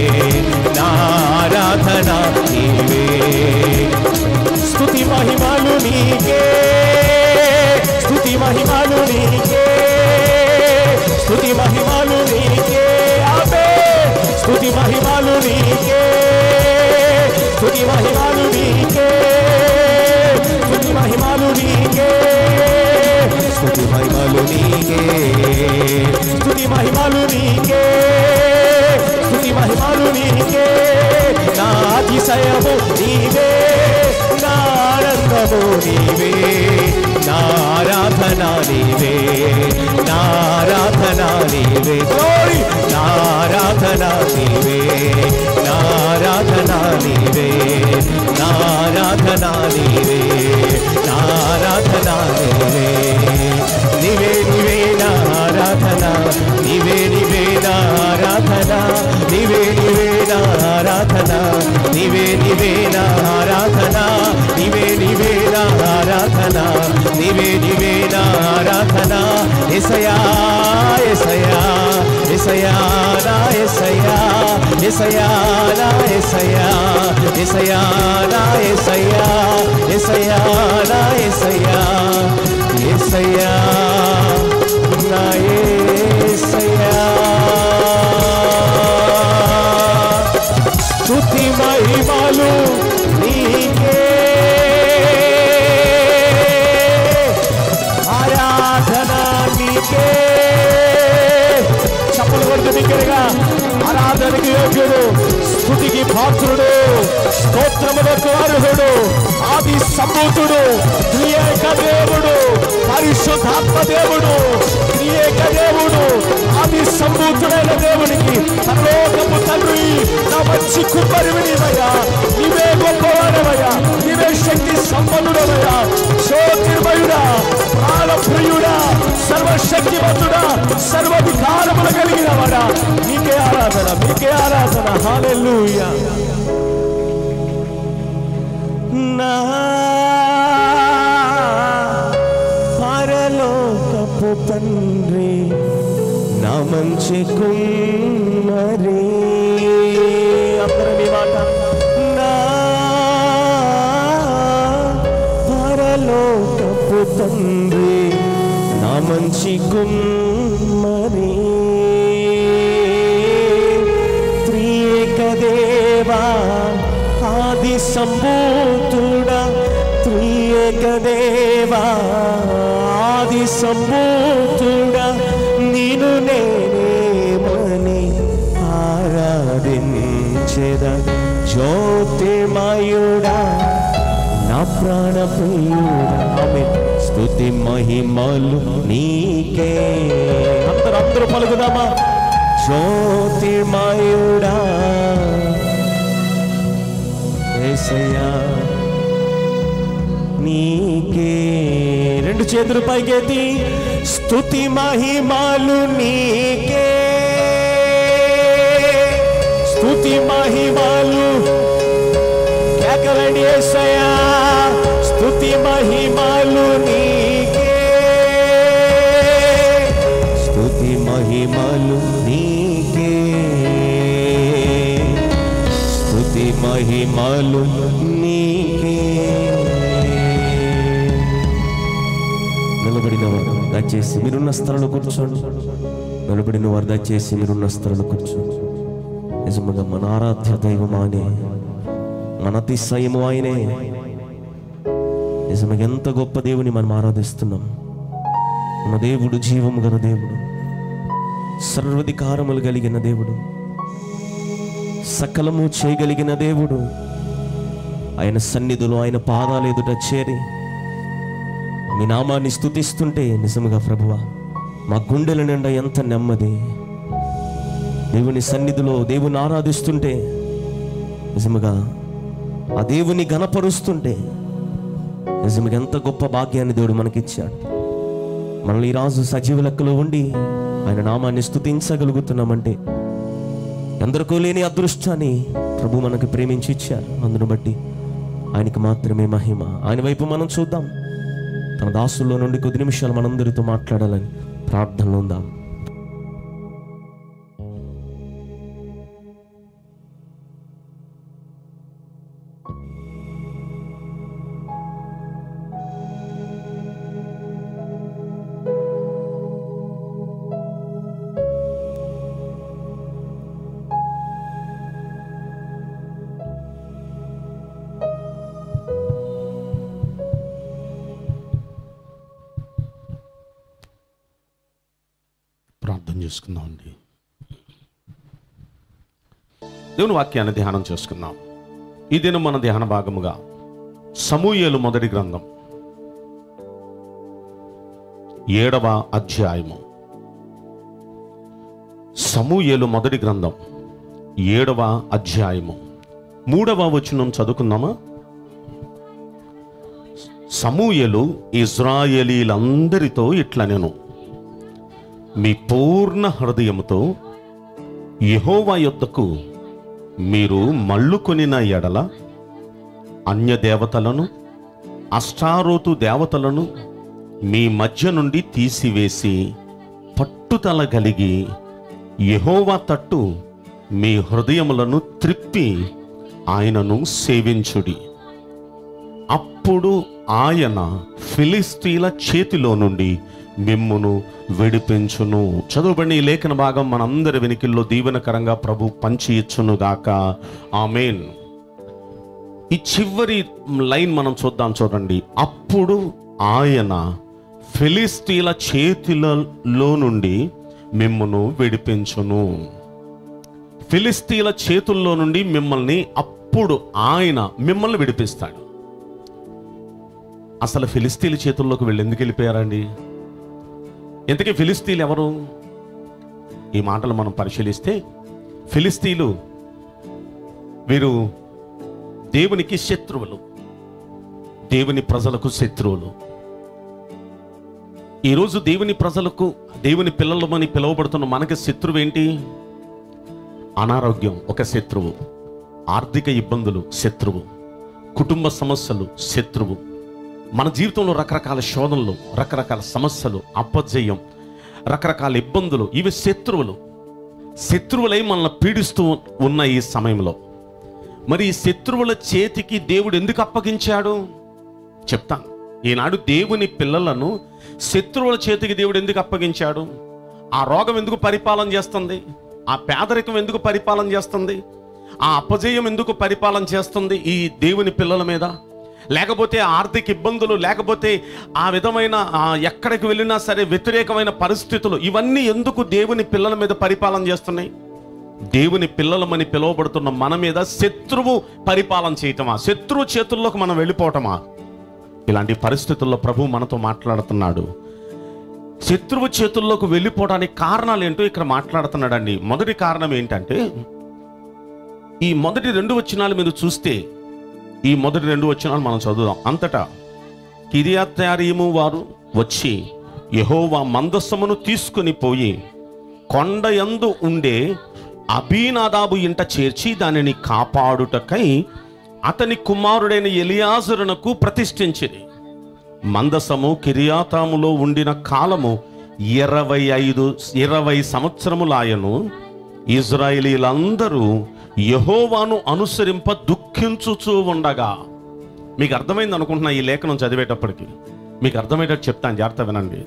నారాధన నీవే స్తుతి మహిమలు నీకే స్తుతి మహిమలు నీకే స్తుతి మహిమలు నీకే ఆమె స్తుతి మహిమలు నీకే స్తుతి మహిమలు నీకే స్తుతి మహిమలు నీకే స్తుతి మహిమలు నీకే స్తుతి మహిమలు నీకే స్తుతి మహిమలు నీకే నా అతిశయము నీవే నా ఆనందము నీవే నా ఆరాధన నీవే నా ఆరాధన నీవే Glory! నా ఆరాధన నీవే నా ఆరాధన నీవే నా ఆరాధన నీవే నా ఆరాధన నీవే నీవే నీవే నా ఆరాధన నీవే నీవే నా ఆరాధన నీవే నీవే నా ఆరాధన నీవే నీవే నా ఆరాధన నీవే నీవే నా ఆరాధన నీవే నీవే నా ఆరాధన ఎసయా ఎసయా ఎసయా నా ఎసయా ఎసయా నా ఎసయా ఎసయా నా ఎసయా ఎసయా నా ఎసయా ఎసయా నా ఎసయా స్తుతి మహిమలు నీకే ఆరాధన నీకే చప్పలు కొడుతు దగ్గరగా ఆరాధనకి యోగ్యుడు స్థుతికి పాత్రుడు స్తోత్రములకు అర్హుడు ఆది సంభూతుడు త్రియేక దేవుడు పరిశుద్ధాత్మ దేవుడు త్రియేక దేవుడు ఆది సంభూతుడైన దేవునికి పరలోకపు తండ్రి నా మంచి కుమ్మరివి నీవయ్యా నీవే గొప్పవాడవయ్యా నీవే శక్తి సంపన్నుడవయ్యా జ్యోతిర్మయుడా ప్రాణప్రియుడా సర్వశక్తివంతుడా సర్వాధికారములు కలిగిన వాడా నీకే ఆరాధన నీకే ఆరాధన హాలెలూయా నా పరలోకపు తండ్రి నా మంచి కుమ్మరి అందరం ఈ మాట నా పరలోకపు తండ్రి నా మంచి కుమ్మరి త్రియేక దేవా ఆది సంభూతుడా త్రియేక దేవా ఆది సంభూతుడా నేను నేనేమని ఆరాధించెద జ్యోతిర్మయుడా నా ప్రాణ ప్రియుడా స్తుతి మహిమలు నీకే అందరూ అందరూ పలుకుదామా జ్యోతిర్మయుడా ఏసయ్యా నీకే రెండు చేతులు పైకెత్తి స్తుతి మహిమలు నీకే స్తుతి మహిమలు కేకలండి ఏసయ్యా స్తుతి మహిమలు నీకే స్తుతి మహిమలు నీకే స్తుతి మహిమలు నీకే నిలబడిన వారు దయచేసి మీరున్న స్థలంలో కూర్చోండి నిలబడిన వారు దయచేసి మీరున్న స్థలంలో కూర్చోండి నిజముగా మన ఆరాధ్య దైవం ఆయనే మన అతిశయము ఆయనే నిజంగా ఎంత గొప్ప దేవుని మనం ఆరాధిస్తున్నాం మన దేవుడు జీవము గల దేవుడు సర్వధికారములు కలిగిన దేవుడు సకలము చేయగలిగిన దేవుడు ఆయన సన్నిధిలో ఆయన పాదాల ఎదుట చేరి మీ నామాన్ని స్తుతిస్తుంటే నిజముగా ప్రభువా మా గుండెల నిండా ఎంత నెమ్మది దేవుని సన్నిధిలో దేవుని ఆరాధిస్తుంటే నిజముగా ఆ దేవుని గణపరుస్తుంటే నిజముగా ఎంత గొప్ప భాగ్యాన్ని దేవుడు మనకిచ్చాడు మనల్ని ఈ రాజు సజీవ లెక్కలో ఉండి ఆయన నామాన్ని స్తుతించగలుగుతున్నామంటే ఎందరికో లేని అదృష్టాన్ని ప్రభు మనకు ప్రేమించి ఇచ్చారు అందును బట్టి ఆయనకి మాత్రమే మహిమ ఆయన వైపు మనం చూద్దాం తన దాసుల్లో నుండి కొద్ది నిమిషాలు మనందరితో మాట్లాడాలని ప్రార్థనలో ఉందాం చేసుకుందామండి దేవుని వాక్యాన్ని ధ్యానం చేసుకుందాం ఈ దినం మన ధ్యాన భాగముగా సమూయేలు మొదటి గ్రంథం ఏడవ అధ్యాయము సమూయేలు మొదటి గ్రంథం ఏడవ అధ్యాయము మూడవ వచనం చదువుకుందామా సమూయేలు ఇజ్రాయేలీలందరితో ఇట్లా నేను మీ పూర్ణ హృదయముతో యెహోవా యొద్దకు మీరు మళ్ళుకొనిన ఎడల అన్య దేవతలను అష్టారోతు దేవతలను మీ మధ్య నుండి తీసివేసి పట్టుదల కలిగి యెహోవా తట్టు మీ హృదయములను త్రిప్పి ఆయనను సేవించుడి అప్పుడు ఆయన ఫిలిస్తీన్ల చేతిలో నుండి మిమ్మును విడిపించును చదువుబడిన ఈ లేఖన భాగం మనందరి వెనికిల్లో దీవెనకరంగా ప్రభు పంచి ఇచ్చును గాక ఆమెన్ ఈ చివరి లైన్ మనం చూద్దాం చూడండి అప్పుడు ఆయన ఫిలిస్తీన్ల చేతులలో నుండి మిమ్మును విడిపించును ఫిలిస్తీన్ల చేతుల్లో నుండి మిమ్మల్ని అప్పుడు ఆయన మిమ్మల్ని విడిపిస్తాడు అసలు ఫిలిస్తీన్ల చేతుల్లోకి వెళ్ళి ఎందుకు వెళ్ళిపోయారండి ఇంతకీ ఫిలిస్తీన్లు ఎవరు ఈ మాటలు మనం పరిశీలిస్తే ఫిలిస్తీన్లు వీరు దేవునికి శత్రువులు దేవుని ప్రజలకు శత్రువులు ఈరోజు దేవుని ప్రజలకు దేవుని పిల్లలమని పిలువబడుతున్న మనకి శత్రువు ఏంటి అనారోగ్యం ఒక శత్రువు ఆర్థిక ఇబ్బందులు శత్రువు కుటుంబ సమస్యలు శత్రువు మన జీవితంలో రకరకాల శోధనలు రకరకాల సమస్యలు అపజయం రకరకాల ఇబ్బందులు ఇవి శత్రువులు శత్రువులై మనల్ని పీడిస్తూ ఉన్న ఈ సమయంలో మరి ఈ శత్రువుల చేతికి దేవుడు ఎందుకు అప్పగించాడు చెప్తాను ఈనాడు దేవుని పిల్లలను శత్రువుల చేతికి దేవుడు ఎందుకు అప్పగించాడు ఆ రోగం ఎందుకు పరిపాలన చేస్తుంది ఆ పేదరికం ఎందుకు పరిపాలన చేస్తుంది ఆ అపజయం ఎందుకు పరిపాలన చేస్తుంది ఈ దేవుని పిల్లల మీద లేకపోతే ఆర్థిక ఇబ్బందులు లేకపోతే ఆ విధమైన ఆ, ఎక్కడికి వెళ్ళినా సరే వ్యతిరేకమైన పరిస్థితులు ఇవన్నీ ఎందుకు దేవుని పిల్లల మీద పరిపాలన చేస్తున్నాయి దేవుని పిల్లలమని పిలువబడుతున్న మన మీద శత్రువు పరిపాలన చేయటమా శత్రువు చేతుల్లోకి మనం వెళ్ళిపోవటమా ఇలాంటి పరిస్థితుల్లో ప్రభు మనతో మాట్లాడుతున్నాడు శత్రువు చేతుల్లోకి వెళ్ళిపోవడానికి కారణాలు ఏంటో ఇక్కడ మాట్లాడుతున్నాడండి మొదటి కారణం ఏంటంటే ఈ మొదటి రెండు వచనాలు మీరు చూస్తే ఈ మొదటి రెండు వచనాలు మనం చదువుదాం అంతటా కిరియాత్యారీము వారు వచ్చి యెహోవా మందస్సమును తీసుకుని పోయి కొండయందు ఉండే అబీనాదాబు ఇంట చేర్చి దానిని కాపాడుటకై అతని కుమారుడైన ఎలియాజరునకు ప్రతిష్ఠించింది మందసము కిరియాతాములో ఉండిన కాలము ఇరవై ఐదు ఇరవై సంవత్సరములాయను ఇజ్రాయేలీలందరూ యహోవాను అనుసరింప దుఃఖించుచూ ఉండగా మీకు అర్థమైంది అనుకుంటున్నా ఈ లేఖనం చదివేటప్పటికి మీకు అర్థమయ్యేటట్టు చెప్తాను జాగ్రత్త వినండి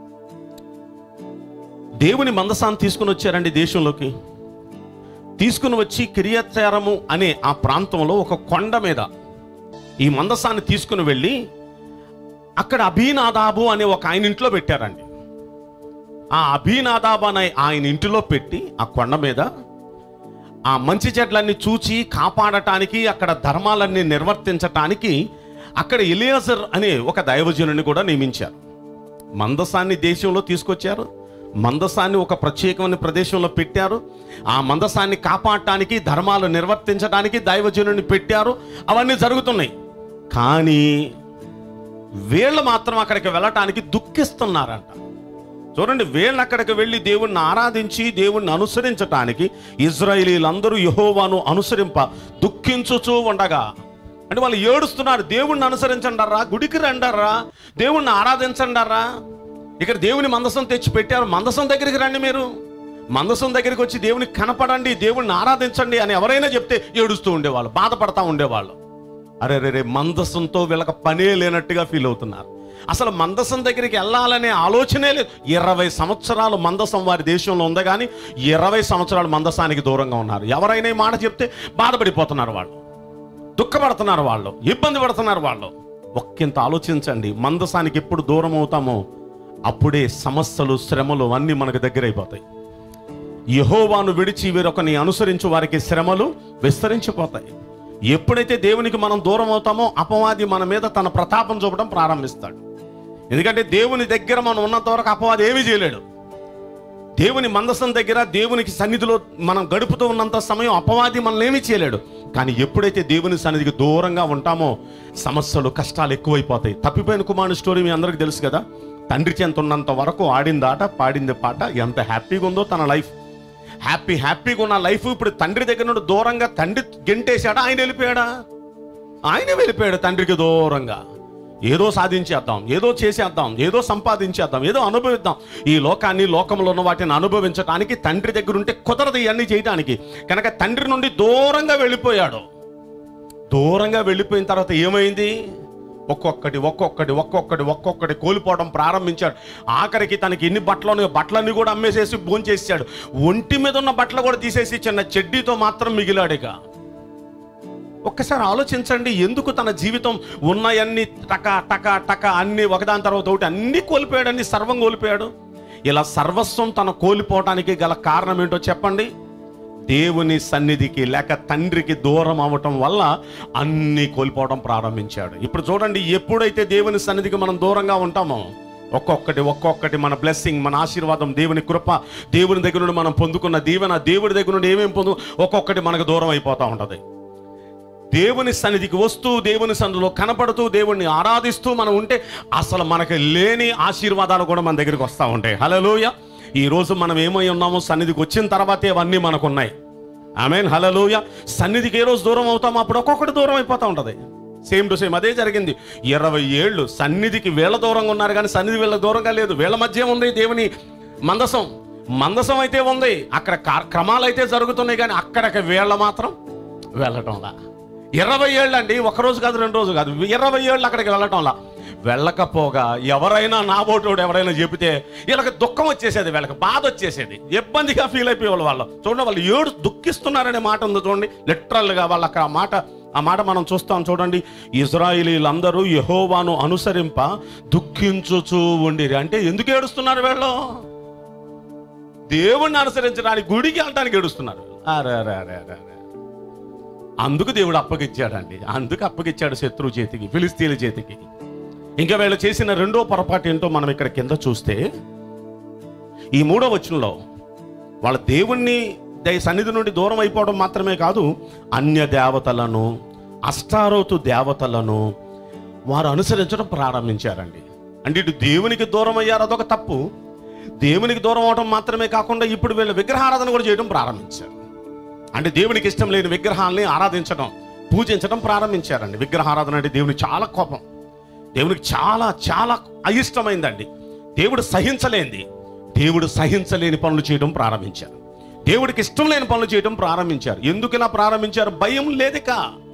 దేవుని మందసాన్ని తీసుకుని వచ్చారండి దేశంలోకి తీసుకుని వచ్చి కిరియత్యారము అనే ఆ ప్రాంతంలో ఒక కొండ మీద ఈ మందసాన్ని తీసుకుని వెళ్ళి అక్కడ అభినాదాబు అనే ఒక ఆయన ఇంట్లో పెట్టారండి ఆ అభినాదాబు అనే ఆయన ఇంటిలో పెట్టి ఆ కొండ మీద ఆ మంచి చెట్లన్నీ చూచి కాపాడటానికి అక్కడ ధర్మాలన్నీ నిర్వర్తించటానికి అక్కడ ఎలియాజర్ అనే ఒక దైవజనుని కూడా నియమించారు మందసాన్ని దేశంలో తీసుకొచ్చారు మందసాన్ని ఒక ప్రత్యేకమైన ప్రదేశంలో పెట్టారు ఆ మందసాన్ని కాపాడటానికి ధర్మాలు నిర్వర్తించడానికి దైవజనుని పెట్టారు అవన్నీ జరుగుతున్నాయి కానీ వీళ్ళు మాత్రం అక్కడికి వెళ్ళటానికి దుఃఖిస్తున్నారంట చూడండి వీళ్ళు అక్కడికి వెళ్ళి దేవుణ్ణి ఆరాధించి దేవుణ్ణి అనుసరించటానికి ఇజ్రాయిలీలందరూ యహోవాను అనుసరింప దుఃఖించుచూ ఉండగా అంటే వాళ్ళు ఏడుస్తున్నారు దేవుణ్ణి అనుసరించండారా గుడికి రండారా దేవుణ్ణి ఆరాధించండారా ఇక్కడ దేవుని మందసం తెచ్చి పెట్టారు మందసం దగ్గరికి రండి మీరు మందసం దగ్గరికి వచ్చి దేవునికి కనపడండి దేవుణ్ణి ఆరాధించండి అని ఎవరైనా చెప్తే ఏడుస్తూ ఉండేవాళ్ళు బాధపడతా ఉండేవాళ్ళు అరే రే రే మందసంతో వీళ్ళకి పనే లేనట్టుగా ఫీల్ అవుతున్నారు అసలు మందసం దగ్గరికి వెళ్ళాలనే ఆలోచనే లేదు ఇరవై సంవత్సరాలు మందసం వారి దేశంలో ఉంది కానీ ఇరవై సంవత్సరాలు మందసానికి దూరంగా ఉన్నారు ఎవరైనా ఈ మాట చెప్తే బాధపడిపోతున్నారు వాళ్ళు దుఃఖపడుతున్నారు వాళ్ళు ఇబ్బంది పడుతున్నారు వాళ్ళు ఒక్కింత ఆలోచించండి మందసానికి ఎప్పుడు దూరం అవుతామో అప్పుడే సమస్యలు శ్రమలు అన్నీ మనకు దగ్గర అయిపోతాయి యహోవాను విడిచి వీరొకని అనుసరించు వారికి శ్రమలు విస్తరించిపోతాయి ఎప్పుడైతే దేవునికి మనం దూరం అవుతామో అపవాది మన మీద తన ప్రతాపం చూపడం ప్రారంభిస్తాడు ఎందుకంటే దేవుని దగ్గర మనం ఉన్నంత వరకు అపవాది ఏమీ చేయలేడు దేవుని మందసం దగ్గర దేవునికి సన్నిధిలో మనం గడుపుతూ ఉన్నంత సమయం అపవాది మనల్ని ఏమీ చేయలేడు కానీ ఎప్పుడైతే దేవుని సన్నిధికి దూరంగా ఉంటామో సమస్యలు కష్టాలు ఎక్కువైపోతాయి తప్పిపోయిన కుమారుని స్టోరీ మీ అందరికీ తెలుసు కదా తండ్రి చెంత ఉన్నంత వరకు ఆడింది ఆట పాడింది పాట ఎంత హ్యాపీగా ఉందో తన లైఫ్ హ్యాపీ హ్యాపీగా ఉన్న లైఫ్ ఇప్పుడు తండ్రి దగ్గర నుండి దూరంగా తండ్రి గెంటేశాడా ఆయన వెళ్ళిపోయాడా ఆయన వెళ్ళిపోయాడు తండ్రికి దూరంగా ఏదో సాధించేద్దాం ఏదో చేసేద్దాం ఏదో సంపాదించేద్దాం ఏదో అనుభవిద్దాం ఈ లోకాన్ని లోకంలో ఉన్న వాటిని అనుభవించడానికి తండ్రి దగ్గర ఉంటే కుదరదు ఇవన్నీ చేయడానికి కనుక తండ్రి నుండి దూరంగా వెళ్ళిపోయాడు దూరంగా వెళ్ళిపోయిన తర్వాత ఏమైంది ఒక్కొక్కటి ఒక్కొక్కటి ఒక్కొక్కటి ఒక్కొక్కటి కోల్పోవడం ప్రారంభించాడు ఆఖరికి తనకి ఎన్ని బట్టలు ఉన్నాయో బట్టలన్నీ కూడా అమ్మేసేసి భోంచేసాడు ఒంటి మీద ఉన్న బట్టలు కూడా తీసేసి చిన్న చెడ్డీతో మాత్రం మిగిలాడు ఇక ఒక్కసారి ఆలోచించండి ఎందుకు తన జీవితం ఉన్నాయన్ని టక టక టక అన్ని ఒకదాని తర్వాత ఒకటి అన్ని కోల్పోయాడు అన్ని సర్వం కోల్పోయాడు ఇలా సర్వస్వం తన కోల్పోవడానికి గల కారణం ఏంటో చెప్పండి దేవుని సన్నిధికి లేక తండ్రికి దూరం అవ్వటం వల్ల అన్ని కోల్పోవడం ప్రారంభించాడు ఇప్పుడు చూడండి ఎప్పుడైతే దేవుని సన్నిధికి మనం దూరంగా ఉంటామో ఒక్కొక్కటి ఒక్కొక్కటి మన బ్లెస్సింగ్ మన ఆశీర్వాదం దేవుని కృప దేవుని దగ్గర నుండి మనం పొందుకున్న దీవెన దేవుడి దగ్గర నుండి ఏమేమి పొందు ఒక్కొక్కటి మనకు దూరం అయిపోతూ ఉంటుంది దేవుని సన్నిధికి వస్తూ దేవుని సన్నిధిలో కనపడుతూ దేవుణ్ణి ఆరాధిస్తూ మనం ఉంటే అసలు మనకి లేని ఆశీర్వాదాలు కూడా మన దగ్గరికి వస్తూ ఉంటాయి హలోయ ఈ రోజు మనం ఏమై ఉన్నామో సన్నిధికి వచ్చిన తర్వాతే అవన్నీ మనకు ఉన్నాయి ఆమెన్ హలలోయ సన్నిధికి ఏ రోజు దూరం అవుతామో అప్పుడు ఒక్కొక్కటి దూరం అయిపోతూ ఉంటుంది సేమ్ టు సేమ్ అదే జరిగింది ఇరవై ఏళ్ళు సన్నిధికి వీళ్ళ దూరంగా ఉన్నారు కానీ సన్నిధి వీళ్ళ దూరంగా లేదు వీళ్ళ మధ్య ఉంది దేవుని మందసం మందసం అయితే ఉంది అక్కడ కా- క్రమాలు అయితే జరుగుతున్నాయి కానీ అక్కడికి వీళ్ళ మాత్రం వెళ్ళటంలా ఇరవై ఏళ్ళు అండి ఒక రోజు కాదు రెండు రోజు కాదు ఇరవై ఏళ్ళు అక్కడికి వెళ్ళటంలా వెళ్ళకపోగా ఎవరైనా నా బోటోడు ఎవరైనా చెబితే వీళ్ళకి దుఃఖం వచ్చేసేది వీళ్ళకి బాధ వచ్చేసేది ఇబ్బందిగా ఫీల్ అయిపోయేవాళ్ళు వాళ్ళు చూడండి వాళ్ళు ఏడు దుఃఖిస్తున్నారనే మాట ఉంది చూడండి లిటరల్గా వాళ్ళకి ఆ మాట ఆ మాట మనం చూస్తాం చూడండి ఇజ్రాయిలీలందరూ యహోవాను అనుసరింప దుఃఖించుచూ ఉండిరి అంటే ఎందుకు ఏడుస్తున్నారు వీళ్ళు దేవుణ్ణి అనుసరించడానికి గుడికి వెళ్ళడానికి ఏడుస్తున్నారు అరే అరే అరే అరే అరే అందుకు దేవుడు అప్పగిచ్చాడండి అందుకు అప్పగిచ్చాడు శత్రువు చేతికి ఫిలిస్తీన్ల చేతికి ఇంకా వీళ్ళు చేసిన రెండో పొరపాటు ఏంటో మనం ఇక్కడ కింద చూస్తే ఈ మూడో వచనంలో వాళ్ళ దేవుణ్ణి దయ సన్నిధి నుండి దూరం అయిపోవడం మాత్రమే కాదు అన్య దేవతలను అష్టారోతు దేవతలను వారు అనుసరించడం ప్రారంభించారండి అంటే ఇటు దేవునికి దూరం అయ్యారు అదొక తప్పు దేవునికి దూరం అవడం మాత్రమే కాకుండా ఇప్పుడు వీళ్ళు విగ్రహారాధన కూడా చేయడం ప్రారంభించారు అంటే దేవునికి ఇష్టం లేని విగ్రహాల్ని ఆరాధించడం పూజించడం ప్రారంభించారండి విగ్రహారాధన అంటే దేవునికి చాలా కోపం దేవునికి చాలా చాలా అయిష్టమైందండి దేవుడు సహించలేంది దేవుడు సహించలేని పనులు చేయడం ప్రారంభించారు దేవుడికి ఇష్టం లేని పనులు చేయడం ప్రారంభించారు ఎందుకు ఇలా ప్రారంభించారు భయం లేదిక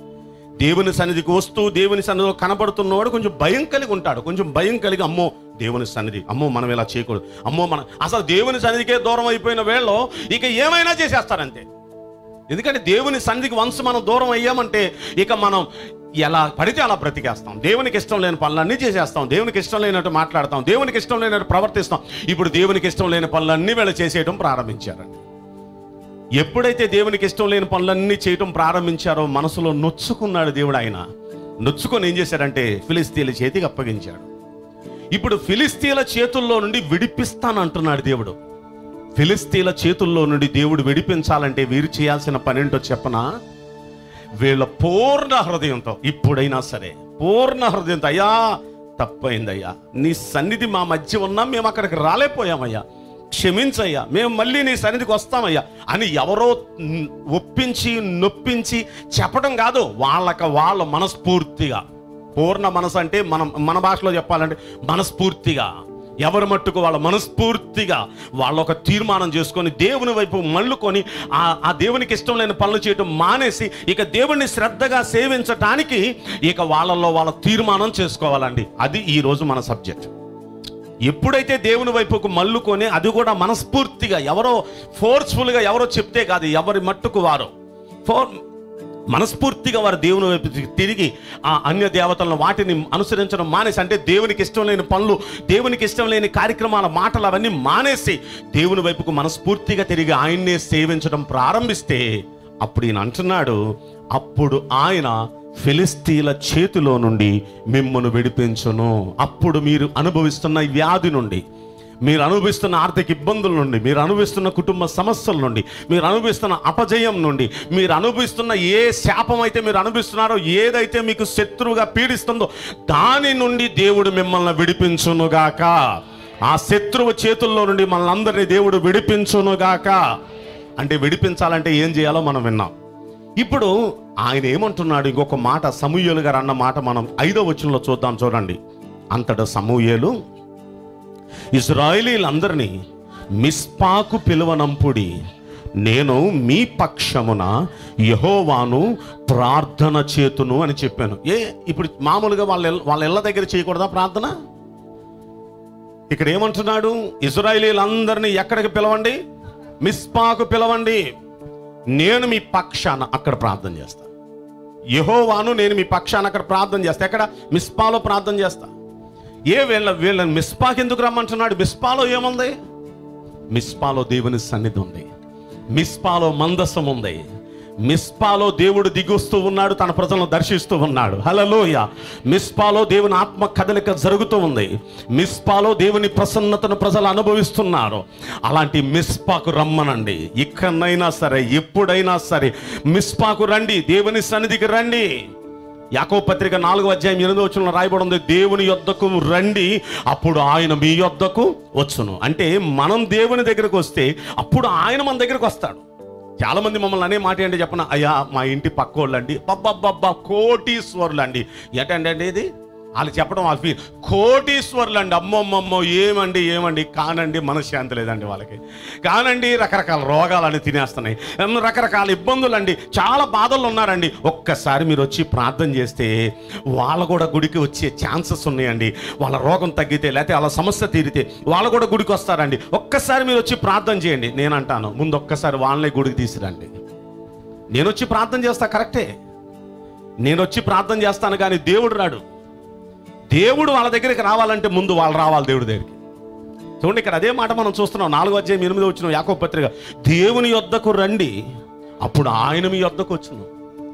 దేవుని సన్నిధికి వస్తూ దేవుని సన్నిధిలో కనబడుతున్నవాడు కొంచెం భయం కలిగి ఉంటాడు కొంచెం భయం కలిగి అమ్మో దేవుని సన్నిధి అమ్మో మనం ఇలా చేయకూడదు అమ్మో మనం అసలు దేవుని సన్నిధికే దూరం అయిపోయిన వేళలో ఇక ఏమైనా చేసేస్తారంతే ఎందుకంటే దేవుని సన్నిధికి వన్స్ మనం దూరం అయ్యామంటే ఇక మనం ఎలా పడితే అలా బ్రతికేస్తాం దేవునికి ఇష్టం లేని పనులన్నీ చేసేస్తాం దేవునికి ఇష్టం లేనట్టు మాట్లాడతాం దేవునికి ఇష్టం లేనట్టు ప్రవర్తిస్తాం ఇప్పుడు దేవునికి ఇష్టం లేని పనులన్నీ వీళ్ళు చేసేయడం ప్రారంభించారండి ఎప్పుడైతే దేవునికి ఇష్టం లేని పనులన్నీ చేయడం ప్రారంభించారో మనసులో నొచ్చుకున్నాడు దేవుడు ఆయన నొచ్చుకొని ఏం చేశాడంటే ఫిలిస్తీన్ల చేతికి అప్పగించాడు ఇప్పుడు ఫిలిస్తీన్ల చేతుల్లో నుండి విడిపిస్తానంటున్నాడు దేవుడు ఫిలిస్తీన్ల చేతుల్లో నుండి దేవుడు విడిపించాలంటే వీరు చేయాల్సిన పనేంటో చెప్పనా వీళ్ళ పూర్ణ హృదయంతో ఇప్పుడైనా సరే పూర్ణ హృదయంతో అయ్యా తప్పైందయ్యా నీ సన్నిధి మా మధ్య ఉన్నా మేము అక్కడికి రాలేపోయామయ్యా క్షమించయ్యా మేము మళ్ళీ నీ సన్నిధికి వస్తామయ్యా అని ఎవరో న్- ఒప్పించి నొప్పించి చెప్పడం కాదు వాళ్ళక వాళ్ళ మనస్ఫూర్తిగా పూర్ణ మనసు అంటే మనం మన భాషలో చెప్పాలంటే మనస్ఫూర్తిగా ఎవరి మట్టుకు వాళ్ళ మనస్ఫూర్తిగా వాళ్ళ ఒక తీర్మానం చేసుకొని దేవుని వైపు మళ్ళుకొని ఆ ఆ దేవునికి ఇష్టం లేని పనులు చేయటం మానేసి ఇక దేవుణ్ణి శ్రద్ధగా సేవించటానికి ఇక వాళ్ళల్లో వాళ్ళ తీర్మానం చేసుకోవాలండి అది ఈ రోజు మన సబ్జెక్ట్ ఎప్పుడైతే దేవుని వైపుకు మల్లుకొని అది కూడా మనస్ఫూర్తిగా ఎవరో ఫోర్స్ఫుల్గా ఎవరో చెప్తే కాదు ఎవరి మట్టుకు వారు ఫోర్ మనస్ఫూర్తిగా వారు దేవుని వైపు తిరిగి ఆ అన్య దేవతలను వాటిని అనుసరించడం మానేసి అంటే దేవునికి ఇష్టం లేని పనులు దేవునికి ఇష్టం లేని కార్యక్రమాల మాటలు అవన్నీ మానేసి దేవుని వైపుకు మనస్ఫూర్తిగా తిరిగి ఆయన్నే సేవించడం ప్రారంభిస్తే అప్పుడు ఈయన అంటున్నాడు అప్పుడు ఆయన ఫిలిస్తీన్ల చేతిలో నుండి మిమ్మల్ని విడిపించును అప్పుడు మీరు అనుభవిస్తున్న ఈ వ్యాధి నుండి మీరు అనుభవిస్తున్న ఆర్థిక ఇబ్బందుల నుండి మీరు అనుభవిస్తున్న కుటుంబ సమస్యల నుండి మీరు అనుభవిస్తున్న అపజయం నుండి మీరు అనుభవిస్తున్న ఏ శాపం అయితే మీరు అనుభవిస్తున్నారో ఏదైతే మీకు శత్రువుగా పీడిస్తుందో దాని నుండి దేవుడు మిమ్మల్ని విడిపించునుగాక ఆ శత్రువు చేతుల్లో నుండి మనల్ని అందరినీ దేవుడు విడిపించునుగాక అంటే విడిపించాలంటే ఏం చేయాలో మనం విన్నాం ఇప్పుడు ఆయన ఏమంటున్నాడు ఇంకొక మాట సమూయేలు గారు అన్న మాట మనం ఐదో వచనంలో చూద్దాం చూడండి అంతటా సమూయేలు ఇజ్రాయేలీలందరినీ మిస్పాకు పిలువనంపుడి నేను మీ పక్షమున యహోవాను ప్రార్థన చేతును అని చెప్పాను ఏ ఇప్పుడు మామూలుగా వాళ్ళ ఇళ్ళ- వాళ్ళ ఇళ్ళ దగ్గర చేయకూడదా ప్రార్థన ఇక్కడ ఏమంటున్నాడు ఇజ్రాయేలీలందరినీ ఎక్కడికి పిలవండి మిస్పాకు పిలవండి నేను మీ పక్షాన అక్కడ ప్రార్థన చేస్తా యహోవాను నేను మీ పక్షాన అక్కడ ప్రార్థన చేస్తా ఎక్కడ మిస్పాలో ప్రార్థన చేస్తా ఏ వీళ్ళ వీళ్ళని మిస్పాకి ఎందుకు రమ్మంటున్నాడు మిస్పాలో ఏముంది మిస్పాలో దేవుని సన్నిధి ఉంది మిస్పాలో మందసం ఉంది మిస్పాలో దేవుడు దిగుస్తూ ఉన్నాడు తన ప్రజలను దర్శిస్తూ ఉన్నాడు హలలోయ మిస్పాలో దేవుని ఆత్మ కదలిక జరుగుతూ ఉంది మిస్పాలో దేవుని ప్రసన్నతను ప్రజలు అనుభవిస్తున్నారు అలాంటి మిస్పాకు రమ్మనండి ఇక్కడైనా సరే ఎప్పుడైనా సరే మిస్పాకు రండి దేవుని సన్నిధికి రండి యాకో పత్రిక నాలుగో అధ్యాయం ఎనిమిదో వచ్చిన రాయబడి ఉంది దేవుని యొద్దకు రండి అప్పుడు ఆయన మీ యొద్దకు వచ్చును అంటే మనం దేవుని దగ్గరకు వస్తే అప్పుడు ఆయన మన దగ్గరకు వస్తాడు చాలా మంది మమ్మల్ని అనే మాట ఏంటి చెప్పన అయ్యా మా ఇంటి పక్కోళ్ళు అండి బబ్బబ్బబ్బా కోటీశ్వరులు అండి ఏంటంటే ఇది వాళ్ళు చెప్పడం వాళ్ళ ఫీల్ కోటీశ్వరులు అండి అమ్మమ్మమ్మో ఏమండి ఏమండి కానండి మనశ్శాంతి లేదండి వాళ్ళకి కానండి రకరకాల రోగాలని తినేస్తున్నాయి ఎన్నో రకరకాల ఇబ్బందులు అండి చాలా బాధలు ఉన్నారండి ఒక్కసారి మీరు వచ్చి ప్రార్థన చేస్తే వాళ్ళ కూడా గుడికి వచ్చే ఛాన్సెస్ ఉన్నాయండి వాళ్ళ రోగం తగ్గితే లేకపోతే వాళ్ళ సమస్య తీరితే వాళ్ళు కూడా గుడికి వస్తారండి ఒక్కసారి మీరు వచ్చి ప్రార్థన చేయండి నేను అంటాను ముందు ఒక్కసారి వాళ్ళని గుడికి తీసుకురండి నేను వచ్చి ప్రార్థన చేస్తా కరెక్టే నేను వచ్చి ప్రార్థన చేస్తాను కానీ దేవుడు రాడు దేవుడు వాళ్ళ దగ్గరికి రావాలంటే ముందు వాళ్ళు రావాలి దేవుడి దగ్గరికి చూడండి ఇక్కడ అదే మాట మనం చూస్తున్నాం నాలుగో అధ్యాయం ఎనిమిది వచ్చిన యాకో పత్రిక దేవుని యొద్దకు రండి అప్పుడు ఆయన మీ యొద్దకు వచ్చును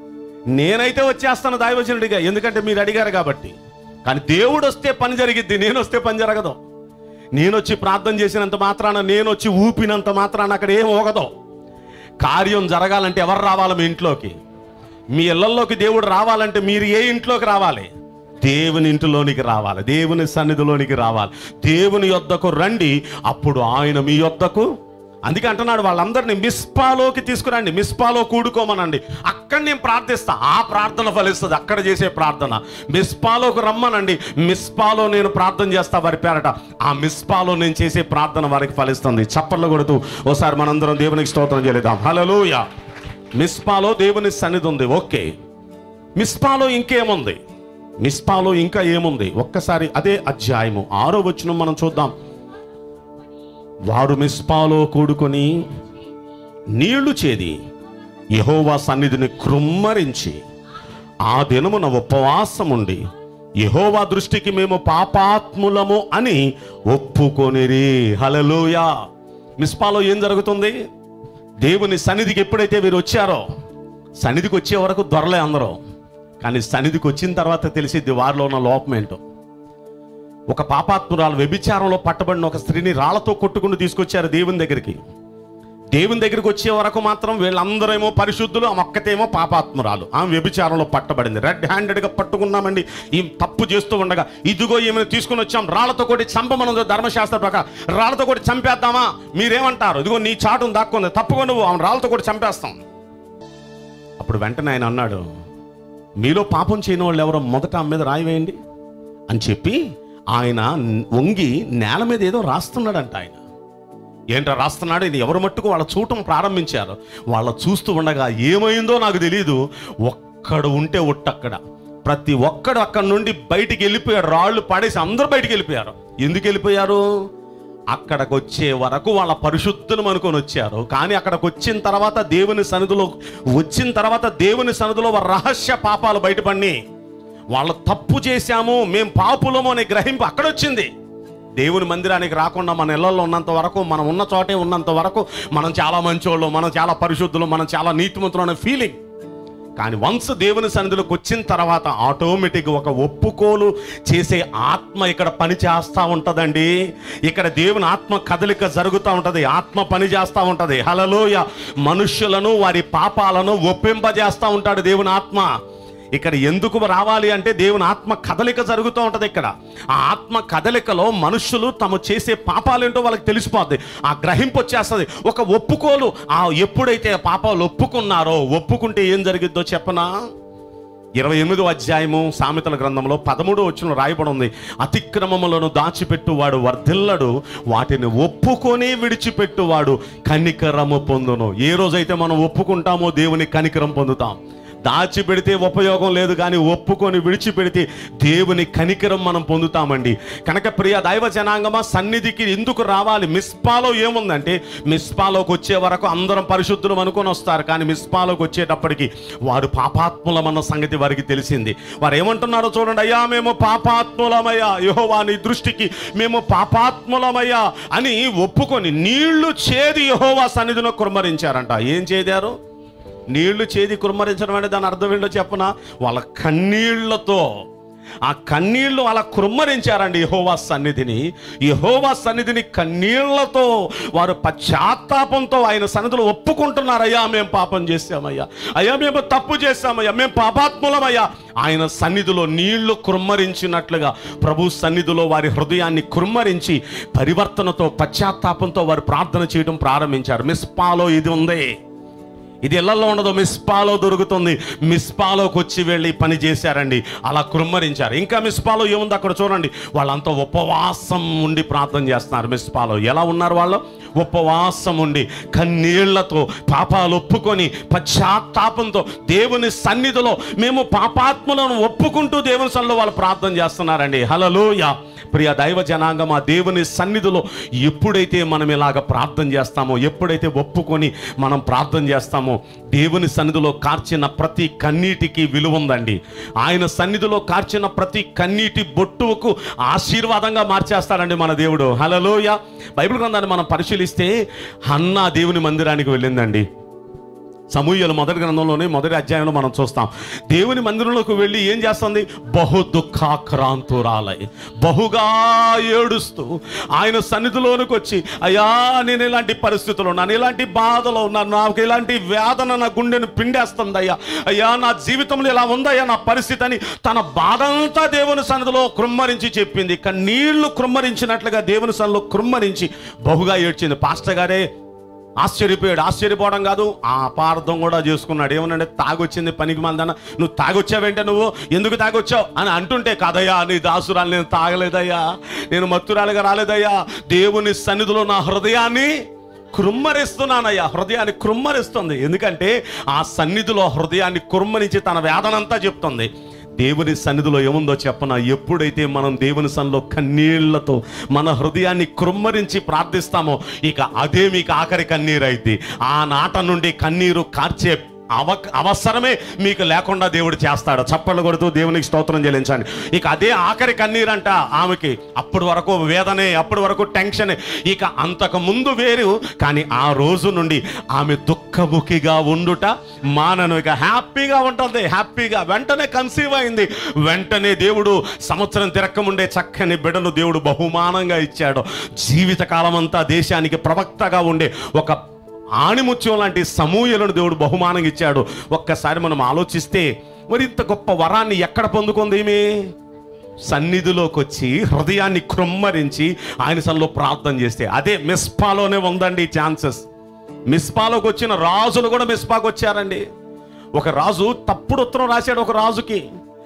నేనైతే వచ్చేస్తాను దైవజనుడిగా ఎందుకంటే మీరు అడిగారు కాబట్టి కానీ దేవుడు వస్తే పని జరిగిద్ది నేను వస్తే పని జరగదు నేను వచ్చి ప్రార్థన చేసినంత మాత్రాన నేను వచ్చి ఊపినంత మాత్రాన అక్కడ ఏం ఓగదో కార్యం జరగాలంటే ఎవరు రావాలి మీ ఇంట్లోకి మీ ఇళ్లలోకి దేవుడు రావాలంటే మీరు ఏ ఇంట్లోకి రావాలి దేవుని ఇంటిలోనికి రావాలి దేవుని సన్నిధిలోనికి రావాలి దేవుని యొద్దకు రండి అప్పుడు ఆయన మీ యొద్దకు అందుకే అంటున్నాడు వాళ్ళందరినీ మిస్పాలోకి తీసుకురండి మిస్పాలో కూడుకోమనండి అక్కడ నేను ప్రార్థిస్తా ఆ ప్రార్థన ఫలిస్తుంది అక్కడ చేసే ప్రార్థన మిస్పాలోకి రమ్మనండి మిస్పాలో నేను ప్రార్థన చేస్తా వారి పేరట ఆ మిస్పాలో నేను చేసే ప్రార్థన వారికి ఫలిస్తుంది చప్పట్లు కొడుతూ ఓసారి మనందరం దేవునికి స్తోత్రం చేయలేదాం హలోయ మిస్పాలో దేవుని సన్నిధి ఉంది ఓకే మిస్పాలో ఇంకేముంది మిస్పాలో ఇంకా ఏముంది ఒక్కసారి అదే అధ్యాయము ఆరో వచనం మనం చూద్దాం వారు మిస్పాలో కూడుకొని నీళ్లు చేది యహోవా సన్నిధిని కృమ్మరించి ఆ దినమున ఉపవాసముండి యహోవా దృష్టికి మేము పాపాత్ములము అని ఒప్పుకొనిరి హలలోయ మిస్పాలో ఏం జరుగుతుంది దేవుని సన్నిధికి ఎప్పుడైతే వీరు వచ్చారో సన్నిధికి వచ్చే వరకు దొరలే అందరూ కానీ సన్నిధికి వచ్చిన తర్వాత తెలిసిద్ది వారిలో ఉన్న లోపం ఏంటో ఒక పాపాత్మురాలు వ్యభిచారంలో పట్టబడిన ఒక స్త్రీని రాళ్లతో కొట్టుకుని తీసుకొచ్చారు దేవుని దగ్గరికి దేవుని దగ్గరికి వచ్చే వరకు మాత్రం వీళ్ళందరేమో పరిశుద్ధులు ఆమె ఒక్కతేమో పాపాత్మురాలు ఆమె వ్యభిచారంలో పట్టబడింది రెడ్ హ్యాండెడ్గా పట్టుకున్నామండి ఈ తప్పు చేస్తూ ఉండగా ఇదిగో ఈమెను తీసుకుని వచ్చాం రాళ్లతో కొట్టి చంపమన్నది ధర్మశాస్త్ర ప్రకారం రాళ్లతో కొట్టి చంపేద్దామా మీరేమంటారు ఇదిగో నీ చాటును దాక్కుంది తప్పుగా నువ్వు ఆమె రాళ్లతో కొట్టి చంపేస్తాం అప్పుడు వెంటనే ఆయన అన్నాడు మీలో పాపం చేయని వాళ్ళు ఎవరో మొదట ఆమె మీద రాయి వేయండి అని చెప్పి ఆయన వంగి నేల మీద ఏదో రాస్తున్నాడంట ఆయన ఏంటో రాస్తున్నాడు ఇది ఎవరు మట్టుకు వాళ్ళ చూడటం ప్రారంభించారు వాళ్ళ చూస్తూ ఉండగా ఏమైందో నాకు తెలియదు ఒక్కడు ఉంటే ఒట్టక్కడ ప్రతి ఒక్కడు అక్కడ నుండి బయటికి వెళ్ళిపోయాడు రాళ్ళు పడేసి అందరూ బయటికి వెళ్ళిపోయారు ఎందుకు వెళ్ళిపోయారు అక్కడికి వచ్చే వరకు వాళ్ళ పరిశుద్ధులు అనుకొని వచ్చారు కానీ అక్కడికి వచ్చిన తర్వాత దేవుని సన్నిధిలో వచ్చిన తర్వాత దేవుని సన్నిధిలో వారి రహస్య పాపాలు బయటపడి వాళ్ళు తప్పు చేశాము మేము పాపులము అనే గ్రహింపు అక్కడ వచ్చింది దేవుని మందిరానికి రాకుండా మన ఇళ్లలో ఉన్నంత వరకు మనం ఉన్న చోటే ఉన్నంత వరకు మనం చాలా మంచోళ్ళు మనం చాలా పరిశుద్ధులు మనం చాలా నీతిమంతులు అనే ఫీలింగ్ కానీ వన్స్ దేవుని సన్నిధిలోకి వచ్చిన తర్వాత ఆటోమేటిక్ ఒక ఒప్పుకోలు చేసే ఆత్మ ఇక్కడ పని చేస్తూ ఉంటుందండి ఇక్కడ దేవుని ఆత్మ కదలిక జరుగుతూ ఉంటుంది ఆత్మ పని చేస్తూ ఉంటుంది హలలోయ మనుష్యులను వారి పాపాలను ఒప్పింపజేస్తూ ఉంటాడు దేవుని ఆత్మ ఇక్కడ ఎందుకు రావాలి అంటే దేవుని ఆత్మ కదలిక జరుగుతూ ఉంటది ఇక్కడ ఆ ఆత్మ కదలికలో మనుషులు తాము చేసే పాపాలేంటో వాళ్ళకి తెలిసిపోద్ది ఆ గ్రహింపు వచ్చేస్తుంది ఒక ఒప్పుకోలు ఆ ఎప్పుడైతే ఆ పాపాలు ఒప్పుకున్నారో ఒప్పుకుంటే ఏం జరిగిద్దో చెప్పనా ఇరవై ఎనిమిదో అధ్యాయము సామెతల గ్రంథంలో పదమూడో వచ్చిన రాయబడి ఉంది అతిక్రమములను దాచిపెట్టువాడు వర్ధిల్లడు వాటిని ఒప్పుకొని విడిచిపెట్టువాడు కనికరము పొందును ఏ రోజైతే మనం ఒప్పుకుంటామో దేవుని కనికరం పొందుతాం దాచిపెడితే ఉపయోగం లేదు కానీ ఒప్పుకొని విడిచిపెడితే దేవుని కనికరం మనం పొందుతామండి కనుక ప్రియ దైవ జనాంగమా సన్నిధికి ఎందుకు రావాలి మిస్పాలో ఏముందంటే మిస్పాలోకి వచ్చే వరకు అందరం పరిశుద్ధులు అనుకొని వస్తారు కానీ మిస్పాలోకి వచ్చేటప్పటికి వారు పాపాత్ములమన్న సంగతి వారికి తెలిసింది వారు ఏమంటున్నారో చూడండి అయ్యా మేము పాపాత్ములమయ్యా యహోవా నీ దృష్టికి మేము పాపాత్ములమయ్యా అని ఒప్పుకొని నీళ్లు చేది యహోవా సన్నిధిలో కుమ్మరించారంట ఏం చేదారు నీళ్లు చేది కుమ్మరించడం అంటే దాని అర్థం ఏంటో చెప్పనా వాళ్ళ కన్నీళ్లతో ఆ కన్నీళ్లు అలా కుమ్మరించారండి యహోవా సన్నిధిని యహోవా సన్నిధిని కన్నీళ్లతో వారు పశ్చాత్తాపంతో ఆయన సన్నిధిలో ఒప్పుకుంటున్నారు అయ్యా మేము పాపం చేశామయ్యా అయ్యా మేము తప్పు చేశామయ్యా మేము పాపాత్ములమయ్యా ఆయన సన్నిధిలో నీళ్లు కుమ్మరించినట్లుగా ప్రభు సన్నిధిలో వారి హృదయాన్ని కుమ్మరించి పరివర్తనతో పశ్చాత్తాపంతో వారు ప్రార్థన చేయడం ప్రారంభించారు మిస్పాలో ఇది ఉంది ఇది ఇళ్లలో ఉండదు మిస్పాలో దొరుకుతుంది మిస్పాలోకి వచ్చి వెళ్ళి పని చేశారండి అలా కుమ్మరించారు ఇంకా మిస్పాలో ఏముంది అక్కడ చూడండి వాళ్ళంతా ఉపవాసం ఉండి ప్రార్థన చేస్తున్నారు మిస్పాలో ఎలా ఉన్నారు వాళ్ళు ఉపవాసం ఉండి కన్నీళ్లతో పాపాలు ఒప్పుకొని పశ్చాత్తాపంతో దేవుని సన్నిధిలో మేము పాపాత్ములను ఒప్పుకుంటూ దేవుని సన్నిధిలో వాళ్ళు ప్రార్థన చేస్తున్నారండి హలలోయ ప్రియ దైవ జనాంగం ఆ దేవుని సన్నిధిలో ఎప్పుడైతే మనం ఇలాగ ప్రార్థన చేస్తామో ఎప్పుడైతే ఒప్పుకొని మనం ప్రార్థన చేస్తామో దేవుని సన్నిధిలో కార్చిన ప్రతి కన్నీటికి విలువ ఉందండి ఆయన సన్నిధిలో కార్చిన ప్రతి కన్నీటి బొట్టుకు ఆశీర్వాదంగా మార్చేస్తాడండి మన దేవుడు హలలోయ బైబిల్ గ్రంథాన్ని మనం పరిశీలిస్తే హన్నా దేవుని మందిరానికి వెళ్ళిందండి సమూహలు మొదటి గ్రంథంలోనే మొదటి అధ్యాయంలో మనం చూస్తాం దేవుని మందిరంలోకి వెళ్ళి ఏం చేస్తుంది బహు దుఃఖాక్రాంతురాలై బహుగా ఏడుస్తూ ఆయన సన్నిధిలోనికి వచ్చి అయ్యా నేను ఇలాంటి పరిస్థితులు ఉన్నాను ఇలాంటి బాధలో ఉన్నాను నాకు ఇలాంటి వేదన నా గుండెను పిండేస్తుంది అయ్యా అయ్యా నా జీవితంలో ఇలా ఉందయ్యా నా పరిస్థితి అని తన బాధ అంతా దేవుని సన్నిధిలో కృమ్మరించి చెప్పింది కన్నీళ్లు కృమ్మరించినట్లుగా దేవుని సన్నిధిలో కృమ్మరించి బహుగా ఏడ్చింది పాస్టర్ గారే ఆశ్చర్యపోయాడు ఆశ్చర్యపోవడం కాదు ఆ అపార్థం కూడా చేసుకున్నాడు ఏమనంటే తాగొచ్చింది పనికి మందన్న నువ్వు తాగొచ్చావేంటే నువ్వు ఎందుకు తాగొచ్చావు అని అంటుంటే కాదయ్యా నీ దాసురాలు నేను తాగలేదయ్యా నేను మత్తురాలుగా రాలేదయ్యా దేవుని సన్నిధిలో నా హృదయాన్ని కృమ్మరిస్తున్నానయ్యా హృదయాన్ని కృమ్మరిస్తుంది ఎందుకంటే ఆ సన్నిధిలో హృదయాన్ని కుమ్మరించి తన వేదనంతా చెప్తుంది దేవుని సన్నిధిలో ఏముందో చెప్పన ఎప్పుడైతే మనం దేవుని సన్నిలో కన్నీళ్లతో మన హృదయాన్ని కృమ్మరించి ప్రార్థిస్తామో ఇక అదే మీకు ఆఖరి కన్నీరు అయింది ఆ నాట నుండి కన్నీరు కార్చే అవ అవసరమే మీకు లేకుండా దేవుడు చేస్తాడు చప్పట్లు కొడుతూ దేవునికి స్తోత్రం చెల్లించండి ఇక అదే ఆఖరి కన్నీరంట ఆమెకి అప్పటి వరకు వేదనే అప్పటి వరకు టెన్షన్ ఇక అంతకు ముందు వేరు కానీ ఆ రోజు నుండి ఆమె దుఃఖముఖిగా ఉండుట మానను ఇక హ్యాపీగా ఉంటుంది హ్యాపీగా వెంటనే కన్సీవ్ అయింది వెంటనే దేవుడు సంవత్సరం తిరక్కముండే చక్కని బిడ్డను దేవుడు బహుమానంగా ఇచ్చాడు జీవితకాలం అంతా దేశానికి ప్రవక్తగా ఉండే ఒక ఆణిముత్యం లాంటి సమూహలను దేవుడు బహుమానంగా ఇచ్చాడు ఒక్కసారి మనం ఆలోచిస్తే మరి ఇంత గొప్ప వరాన్ని ఎక్కడ పొందుకుంది ఈమె సన్నిధిలోకి వచ్చి హృదయాన్ని కృమ్మరించి ఆయన సన్నిలో ప్రార్థన చేస్తే అదే మిస్పాలోనే ఉందండి ఛాన్సెస్ మిస్పాలోకి వచ్చిన రాజులు కూడా మిస్పాకి వచ్చారండి ఒక రాజు తప్పుడు ఉత్తరం రాశాడు ఒక రాజుకి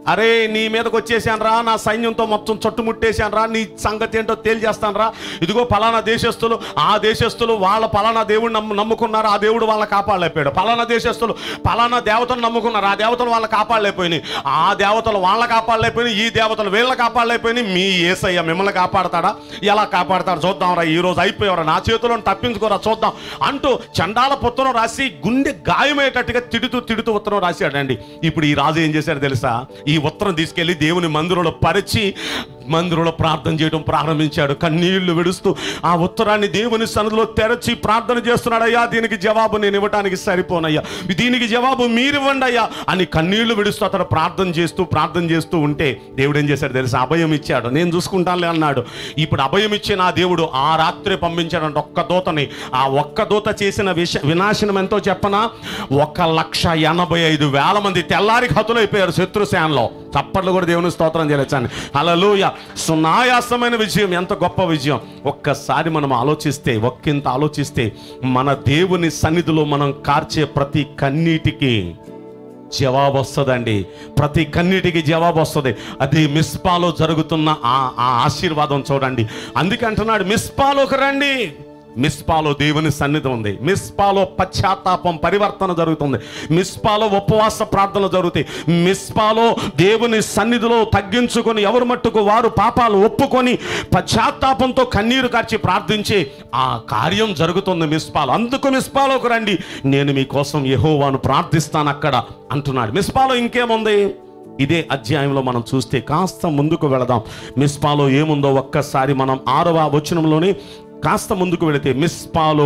అరే నీ మీదకి వచ్చేసాను రా నా సైన్యంతో మొత్తం చుట్టుముట్టేశాను రా నీ సంగతి ఏంటో తేల్చేస్తాను రా ఇదిగో పలానా దేశస్తులు ఆ దేశస్తులు వాళ్ళ పలానా దేవుడు నమ్ము నమ్ముకున్నారు ఆ దేవుడు వాళ్ళని కాపాడలేకపోయాడు పలానా దేశస్తులు పలానా దేవతను నమ్ముకున్నారు ఆ దేవతలు వాళ్ళని కాపాడలేకపోయినాయి ఆ దేవతలు వాళ్ళ కాపాడలేకపోయినాయి ఈ దేవతలు వీళ్ళ కాపాడలేకపోయినాయి మీ ఏసయ్య మిమ్మల్ని కాపాడతాడా ఎలా కాపాడతాడు చూద్దాం రా ఈ రోజు అయిపోయారా నా చేతిలో తప్పించుకోరా చూద్దాం అంటూ చండాల పుత్తనం రాసి గుండె గాయమయ్యేటట్టుగా తిడుతూ తిడుతూ ఉత్తరం రాశాడండి ఇప్పుడు ఈ రాజు ఏం చేశాడు తెలుసా ఈ ఉత్తరం తీసుకెళ్లి దేవుని మందిరంలో పరిచి మందిరంలో ప్రార్థన చేయడం ప్రారంభించాడు కన్నీళ్లు విడుస్తూ ఆ ఉత్తరాన్ని దేవుని సన్నిధిలో తెరచి ప్రార్థన చేస్తున్నాడు అయ్యా దీనికి జవాబు నేను ఇవ్వడానికి సరిపోనయ్యా దీనికి జవాబు మీరివ్వండి అయ్యా అని కన్నీళ్లు విడుస్తూ అతను ప్రార్థన చేస్తూ ప్రార్థన చేస్తూ ఉంటే దేవుడు ఏం చేశాడు తెలుసా అభయం ఇచ్చాడు నేను చూసుకుంటానులే అన్నాడు ఇప్పుడు అభయం ఇచ్చే నా దేవుడు ఆ రాత్రి పంపించాడంట ఒక్క దూతని ఆ ఒక్క దూత చేసిన విష వినాశనం ఎంతో చెప్పనా ఒక లక్ష ఎనభై ఐదు వేల మంది తెల్లారికి హతులైపోయారు శత్రుసేనలో చప్పట్లు కూడా దేవుని స్తోత్రం చేయొచ్చండి హల్లెలూయా సునాయాసమైన విజయం ఎంత గొప్ప విజయం ఒక్కసారి మనం ఆలోచిస్తే ఒక్కింత ఆలోచిస్తే మన దేవుని సన్నిధిలో మనం కార్చే ప్రతి కన్నీటికి జవాబు వస్తుందండి ప్రతి కన్నిటికి జవాబు వస్తుంది అది మిస్పాలో జరుగుతున్న ఆ ఆ ఆశీర్వాదం చూడండి అందుకే అంటున్నాడు మిస్పాలోకి రండి మిస్పాలో దేవుని సన్నిధి ఉంది మిస్పాలో పశ్చాత్తాపం పరివర్తన జరుగుతుంది మిస్పాలో ఉపవాస ప్రార్థనలు జరుగుతాయి మిస్పాలో దేవుని సన్నిధిలో తగ్గించుకొని ఎవరు మట్టుకు వారు పాపాలు ఒప్పుకొని పశ్చాత్తాపంతో కన్నీరు కార్చి ప్రార్థించి ఆ కార్యం జరుగుతుంది మిస్పాలో అందుకు మిస్పాలోకి రండి నేను మీకోసం యెహోవాను ప్రార్థిస్తాను అక్కడ అంటున్నాడు మిస్పాలో ఇంకేముంది ఇదే అధ్యాయంలో మనం చూస్తే కాస్త ముందుకు వెళదాం మిస్పాలో ఏముందో ఒక్కసారి మనం ఆరవ వచనంలోని కాస్త ముందుకు వెళితే మిస్పాలో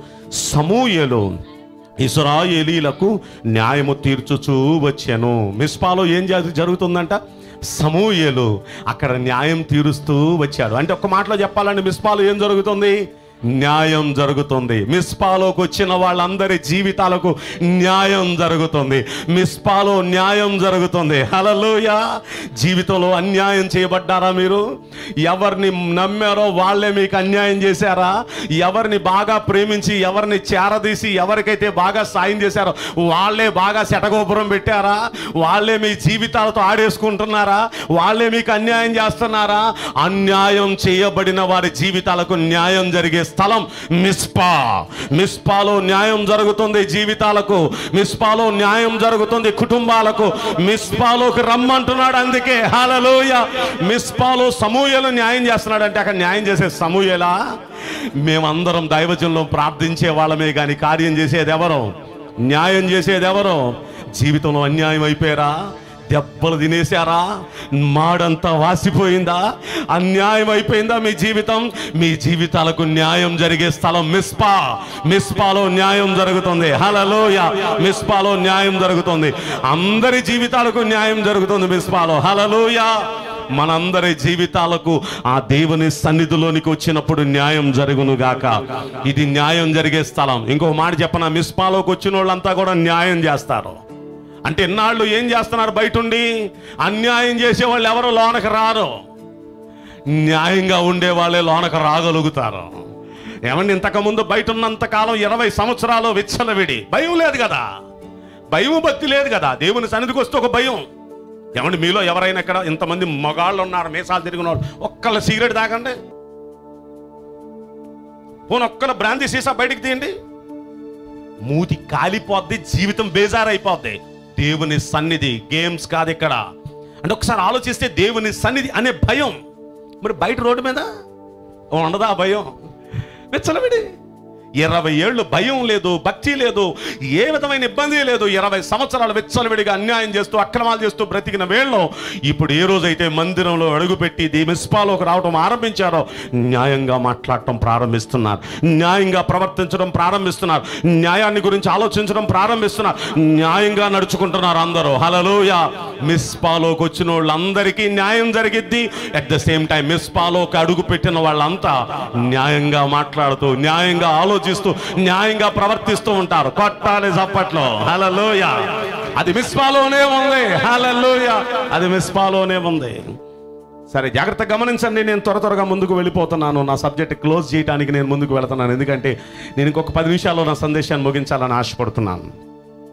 సమూయలు ఇస్రాయేలీలకు న్యాయము తీర్చుచూ వచ్చాను మిస్పాలో ఏం జరు- జరుగుతుందంట సమూయలు అక్కడ న్యాయం తీరుస్తూ వచ్చాడు అంటే ఒక్క మాటలో చెప్పాలంటే మిస్పాలో ఏం జరుగుతుంది న్యాయం జరుగుతుంది మిస్పాలోకి వచ్చిన వాళ్ళందరి జీవితాలకు న్యాయం జరుగుతుంది మిస్పాలో న్యాయం జరుగుతుంది హలలోయ జీవితంలో అన్యాయం చేయబడ్డారా మీరు ఎవరిని నమ్మారో వాళ్ళే మీకు అన్యాయం చేశారా ఎవరిని బాగా ప్రేమించి ఎవరిని చేరదీసి ఎవరికైతే బాగా సాయం చేశారో వాళ్ళే బాగా శటగోపురం పెట్టారా వాళ్ళే మీ జీవితాలతో ఆడేసుకుంటున్నారా వాళ్ళే మీకు అన్యాయం చేస్తున్నారా అన్యాయం చేయబడిన వారి జీవితాలకు న్యాయం జరిగే స్థలం మిస్పా మిస్పాలో న్యాయం జరుగుతుంది జీవితాలకు మిస్పాలో న్యాయం జరుగుతుంది కుటుంబాలకు మిస్పాలోకి రమ్మంటున్నాడు అందుకే హలలోయ మిస్పాలో సమూహలు న్యాయం చేస్తున్నాడు అంటే అక్కడ న్యాయం చేసే సమూహలా మేమందరం దైవజంలో ప్రార్థించే వాళ్ళమే కానీ కార్యం చేసేది ఎవరు న్యాయం చేసేది ఎవరు జీవితంలో అన్యాయం అయిపోయారా దెబ్బలు తినేశారా మాడంతా వాసిపోయిందా అన్యాయం అయిపోయిందా మీ జీవితం మీ జీవితాలకు న్యాయం జరిగే స్థలం మిస్పా మిస్పాలో న్యాయం జరుగుతుంది హలలోయ మిస్పాలో న్యాయం జరుగుతుంది అందరి జీవితాలకు న్యాయం జరుగుతుంది మిస్పాలో హలలోయ మనందరి జీవితాలకు ఆ దేవుని సన్నిధిలోనికి వచ్చినప్పుడు న్యాయం జరుగును గాక ఇది న్యాయం జరిగే స్థలం ఇంకో మాట చెప్పన మిస్పాలోకి వచ్చిన వాళ్ళంతా కూడా న్యాయం చేస్తారు అంటే ఇన్నాళ్ళు ఏం చేస్తున్నారు బయట ఉండి అన్యాయం చేసే వాళ్ళు ఎవరు లోనకి రారు న్యాయంగా ఉండే వాళ్ళే లోనకు రాగలుగుతారు ఏమండి ఇంతకుముందు బయట ఉన్నంత కాలం ఇరవై సంవత్సరాలు విచ్చలవిడి భయం లేదు కదా భయం భక్తి లేదు కదా దేవుని సన్నిధికి వస్తే ఒక భయం ఏమండి మీలో ఎవరైనా ఇక్కడ ఇంతమంది మగాళ్ళు ఉన్నారు మీసాలు తిరిగిన వాళ్ళు ఒక్కళ్ళ సిగరెట్ తాగండి పోనీ ఒక్కళ్ళ బ్రాంతి సీసా బయటికి తీయండి మూతి కాలిపోద్ది జీవితం బేజారైపోద్ది దేవుని సన్నిధి గేమ్స్ కాదు ఇక్కడ అంటే ఒకసారి ఆలోచిస్తే దేవుని సన్నిధి అనే భయం మరి బయట రోడ్డు మీద ఉండదా ఆ భయం విచ్చలవిడి ఇరవై ఏళ్ళు భయం లేదు భక్తి లేదు ఏ విధమైన ఇబ్బంది లేదు ఇరవై సంవత్సరాలు విచ్చలవిడిగా అన్యాయం చేస్తూ అక్రమాలు చేస్తూ బ్రతికిన వేళ్ళు ఇప్పుడు ఏ రోజైతే మందిరంలో అడుగుపెట్టి దీమిస్పాలోకి రావడం ఆరంభించారో న్యాయంగా మాట్లాడటం ప్రారంభిస్తున్నారు న్యాయంగా ప్రవర్తించడం ప్రారంభిస్తున్నారు న్యాయాన్ని గురించి ఆలోచించడం ప్రారంభిస్తున్నారు న్యాయంగా నడుచుకుంటున్నారు అందరూ హలలోయ మిస్పాలోకి వచ్చిన వాళ్ళందరికీ న్యాయం జరిగిద్ది అట్ ద సేమ్ టైం మిస్పాలోకి అడుగు పెట్టిన వాళ్ళంతా న్యాయంగా మాట్లాడుతూ న్యాయంగా ఆలోచిస్తూ న్యాయంగా ప్రవర్తిస్తూ ఉంటారు కొట్టాలి చప్పట్లో హలలోయ అది మిస్పాలోనే ఉంది హలలోయ అది మిస్పాలోనే ఉంది సరే జాగ్రత్తగా గమనించండి నేను త్వర త్వరగా ముందుకు వెళ్ళిపోతున్నాను నా సబ్జెక్ట్ క్లోజ్ చేయడానికి నేను ముందుకు వెళ్తున్నాను ఎందుకంటే నేను ఇంకొక పది నిమిషాల్లో నా సందేశాన్ని ముగించాలని ఆశపడుతున్నాను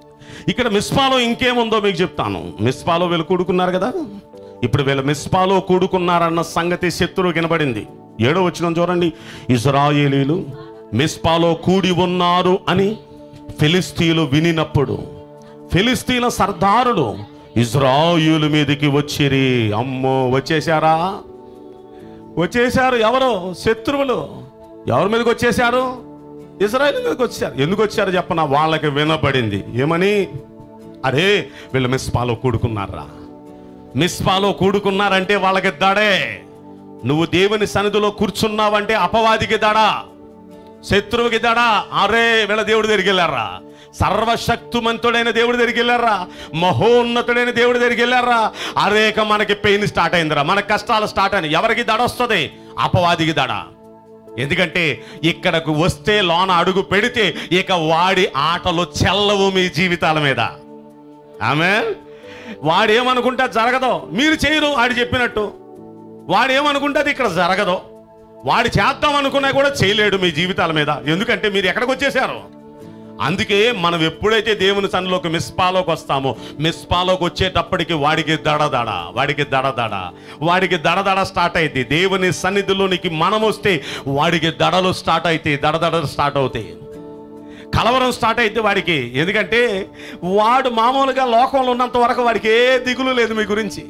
ఇక్కడ మిస్పాలో ఇంకేముందో మీకు చెప్తాను మిస్పాలో వీళ్ళు కూడుకున్నారు కదా ఇప్పుడు వీళ్ళు మిస్పాలో కూడుకున్నారన్న సంగతి శత్రువు వినబడింది ఏడో వచ్చిన చూడండి ఇజ్రాయేలీలు మిస్పాలో కూడి ఉన్నారు అని ఫిలిస్తీన్లు వినినప్పుడు ఫిలిస్తీన్ల సర్దారులు ఇజ్రాయిలు మీదకి వచ్చిరి అమ్మో వచ్చేసారా వచ్చేసారు ఎవరు శత్రువులు ఎవరి మీదకి వచ్చేసారు ఇజ్రాయిల్ మీదకి వచ్చారు ఎందుకు వచ్చారు చెప్పన వాళ్ళకి వినపడింది ఏమని అరే వీళ్ళు మిస్పాలో కూడుకున్నారా మిస్పాలో కూడుకున్నారంటే వాళ్ళకి దడే నువ్వు దేవుని సన్నిధిలో కూర్చున్నావంటే అపవాదికి దడా శత్రువుకి దడా అరే వీళ్ళ దేవుడి దగ్గరికి వెళ్ళారా సర్వశక్తిమంతుడైన దేవుడి దగ్గరికి వెళ్ళారా మహోన్నతుడైన దేవుడి దగ్గరికి వెళ్ళారా అరేక మనకి పెయిన్ స్టార్ట్ అయిందిరా మన కష్టాలు స్టార్ట్ అయినాయి ఎవరికి దడ వస్తుంది అపవాదికి దడ ఎందుకంటే ఇక్కడకు వస్తే లోన అడుగు పెడితే ఇక వాడి ఆటలు చెల్లవు మీ జీవితాల మీద ఆమె వాడు ఏమనుకుంటే జరగదో మీరు చేయరు ఆడు చెప్పినట్టు వాడు ఏమనుకుంటే అది ఇక్కడ జరగదు వాడు చేద్దాం అనుకున్నా కూడా చేయలేడు మీ జీవితాల మీద ఎందుకంటే మీరు ఎక్కడికి వచ్చేసారు అందుకే మనం ఎప్పుడైతే దేవుని సన్నిలోకి మిస్పాలోకి వస్తామో మిస్పాలోకి వచ్చేటప్పటికి వాడికి దడదడ వాడికి దడదడ వాడికి దడదడ స్టార్ట్ అయింది దేవుని సన్నిధిలోనికి మనం వస్తే వాడికి దడలు స్టార్ట్ అవుతాయి దడదడలు స్టార్ట్ అవుతాయి కలవరం స్టార్ట్ అయితే వాడికి ఎందుకంటే వాడు మామూలుగా లోకంలో ఉన్నంత వరకు వాడికి ఏ దిగులు లేదు మీ గురించి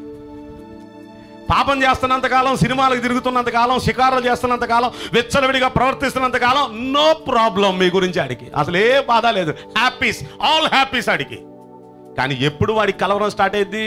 పాపం చేస్తున్నంత కాలం సినిమాలకు తిరుగుతున్నంత కాలం షికారులు చేస్తున్నంత కాలం విచ్చలవిడిగా ప్రవర్తిస్తున్నంత కాలం నో ప్రాబ్లం మీ గురించి ఆడికి అసలు ఏ బాధ లేదు హ్యాపీస్ ఆల్ హ్యాపీస్ ఆడికి కానీ ఎప్పుడు వాడికి కలవరం స్టార్ట్ అయింది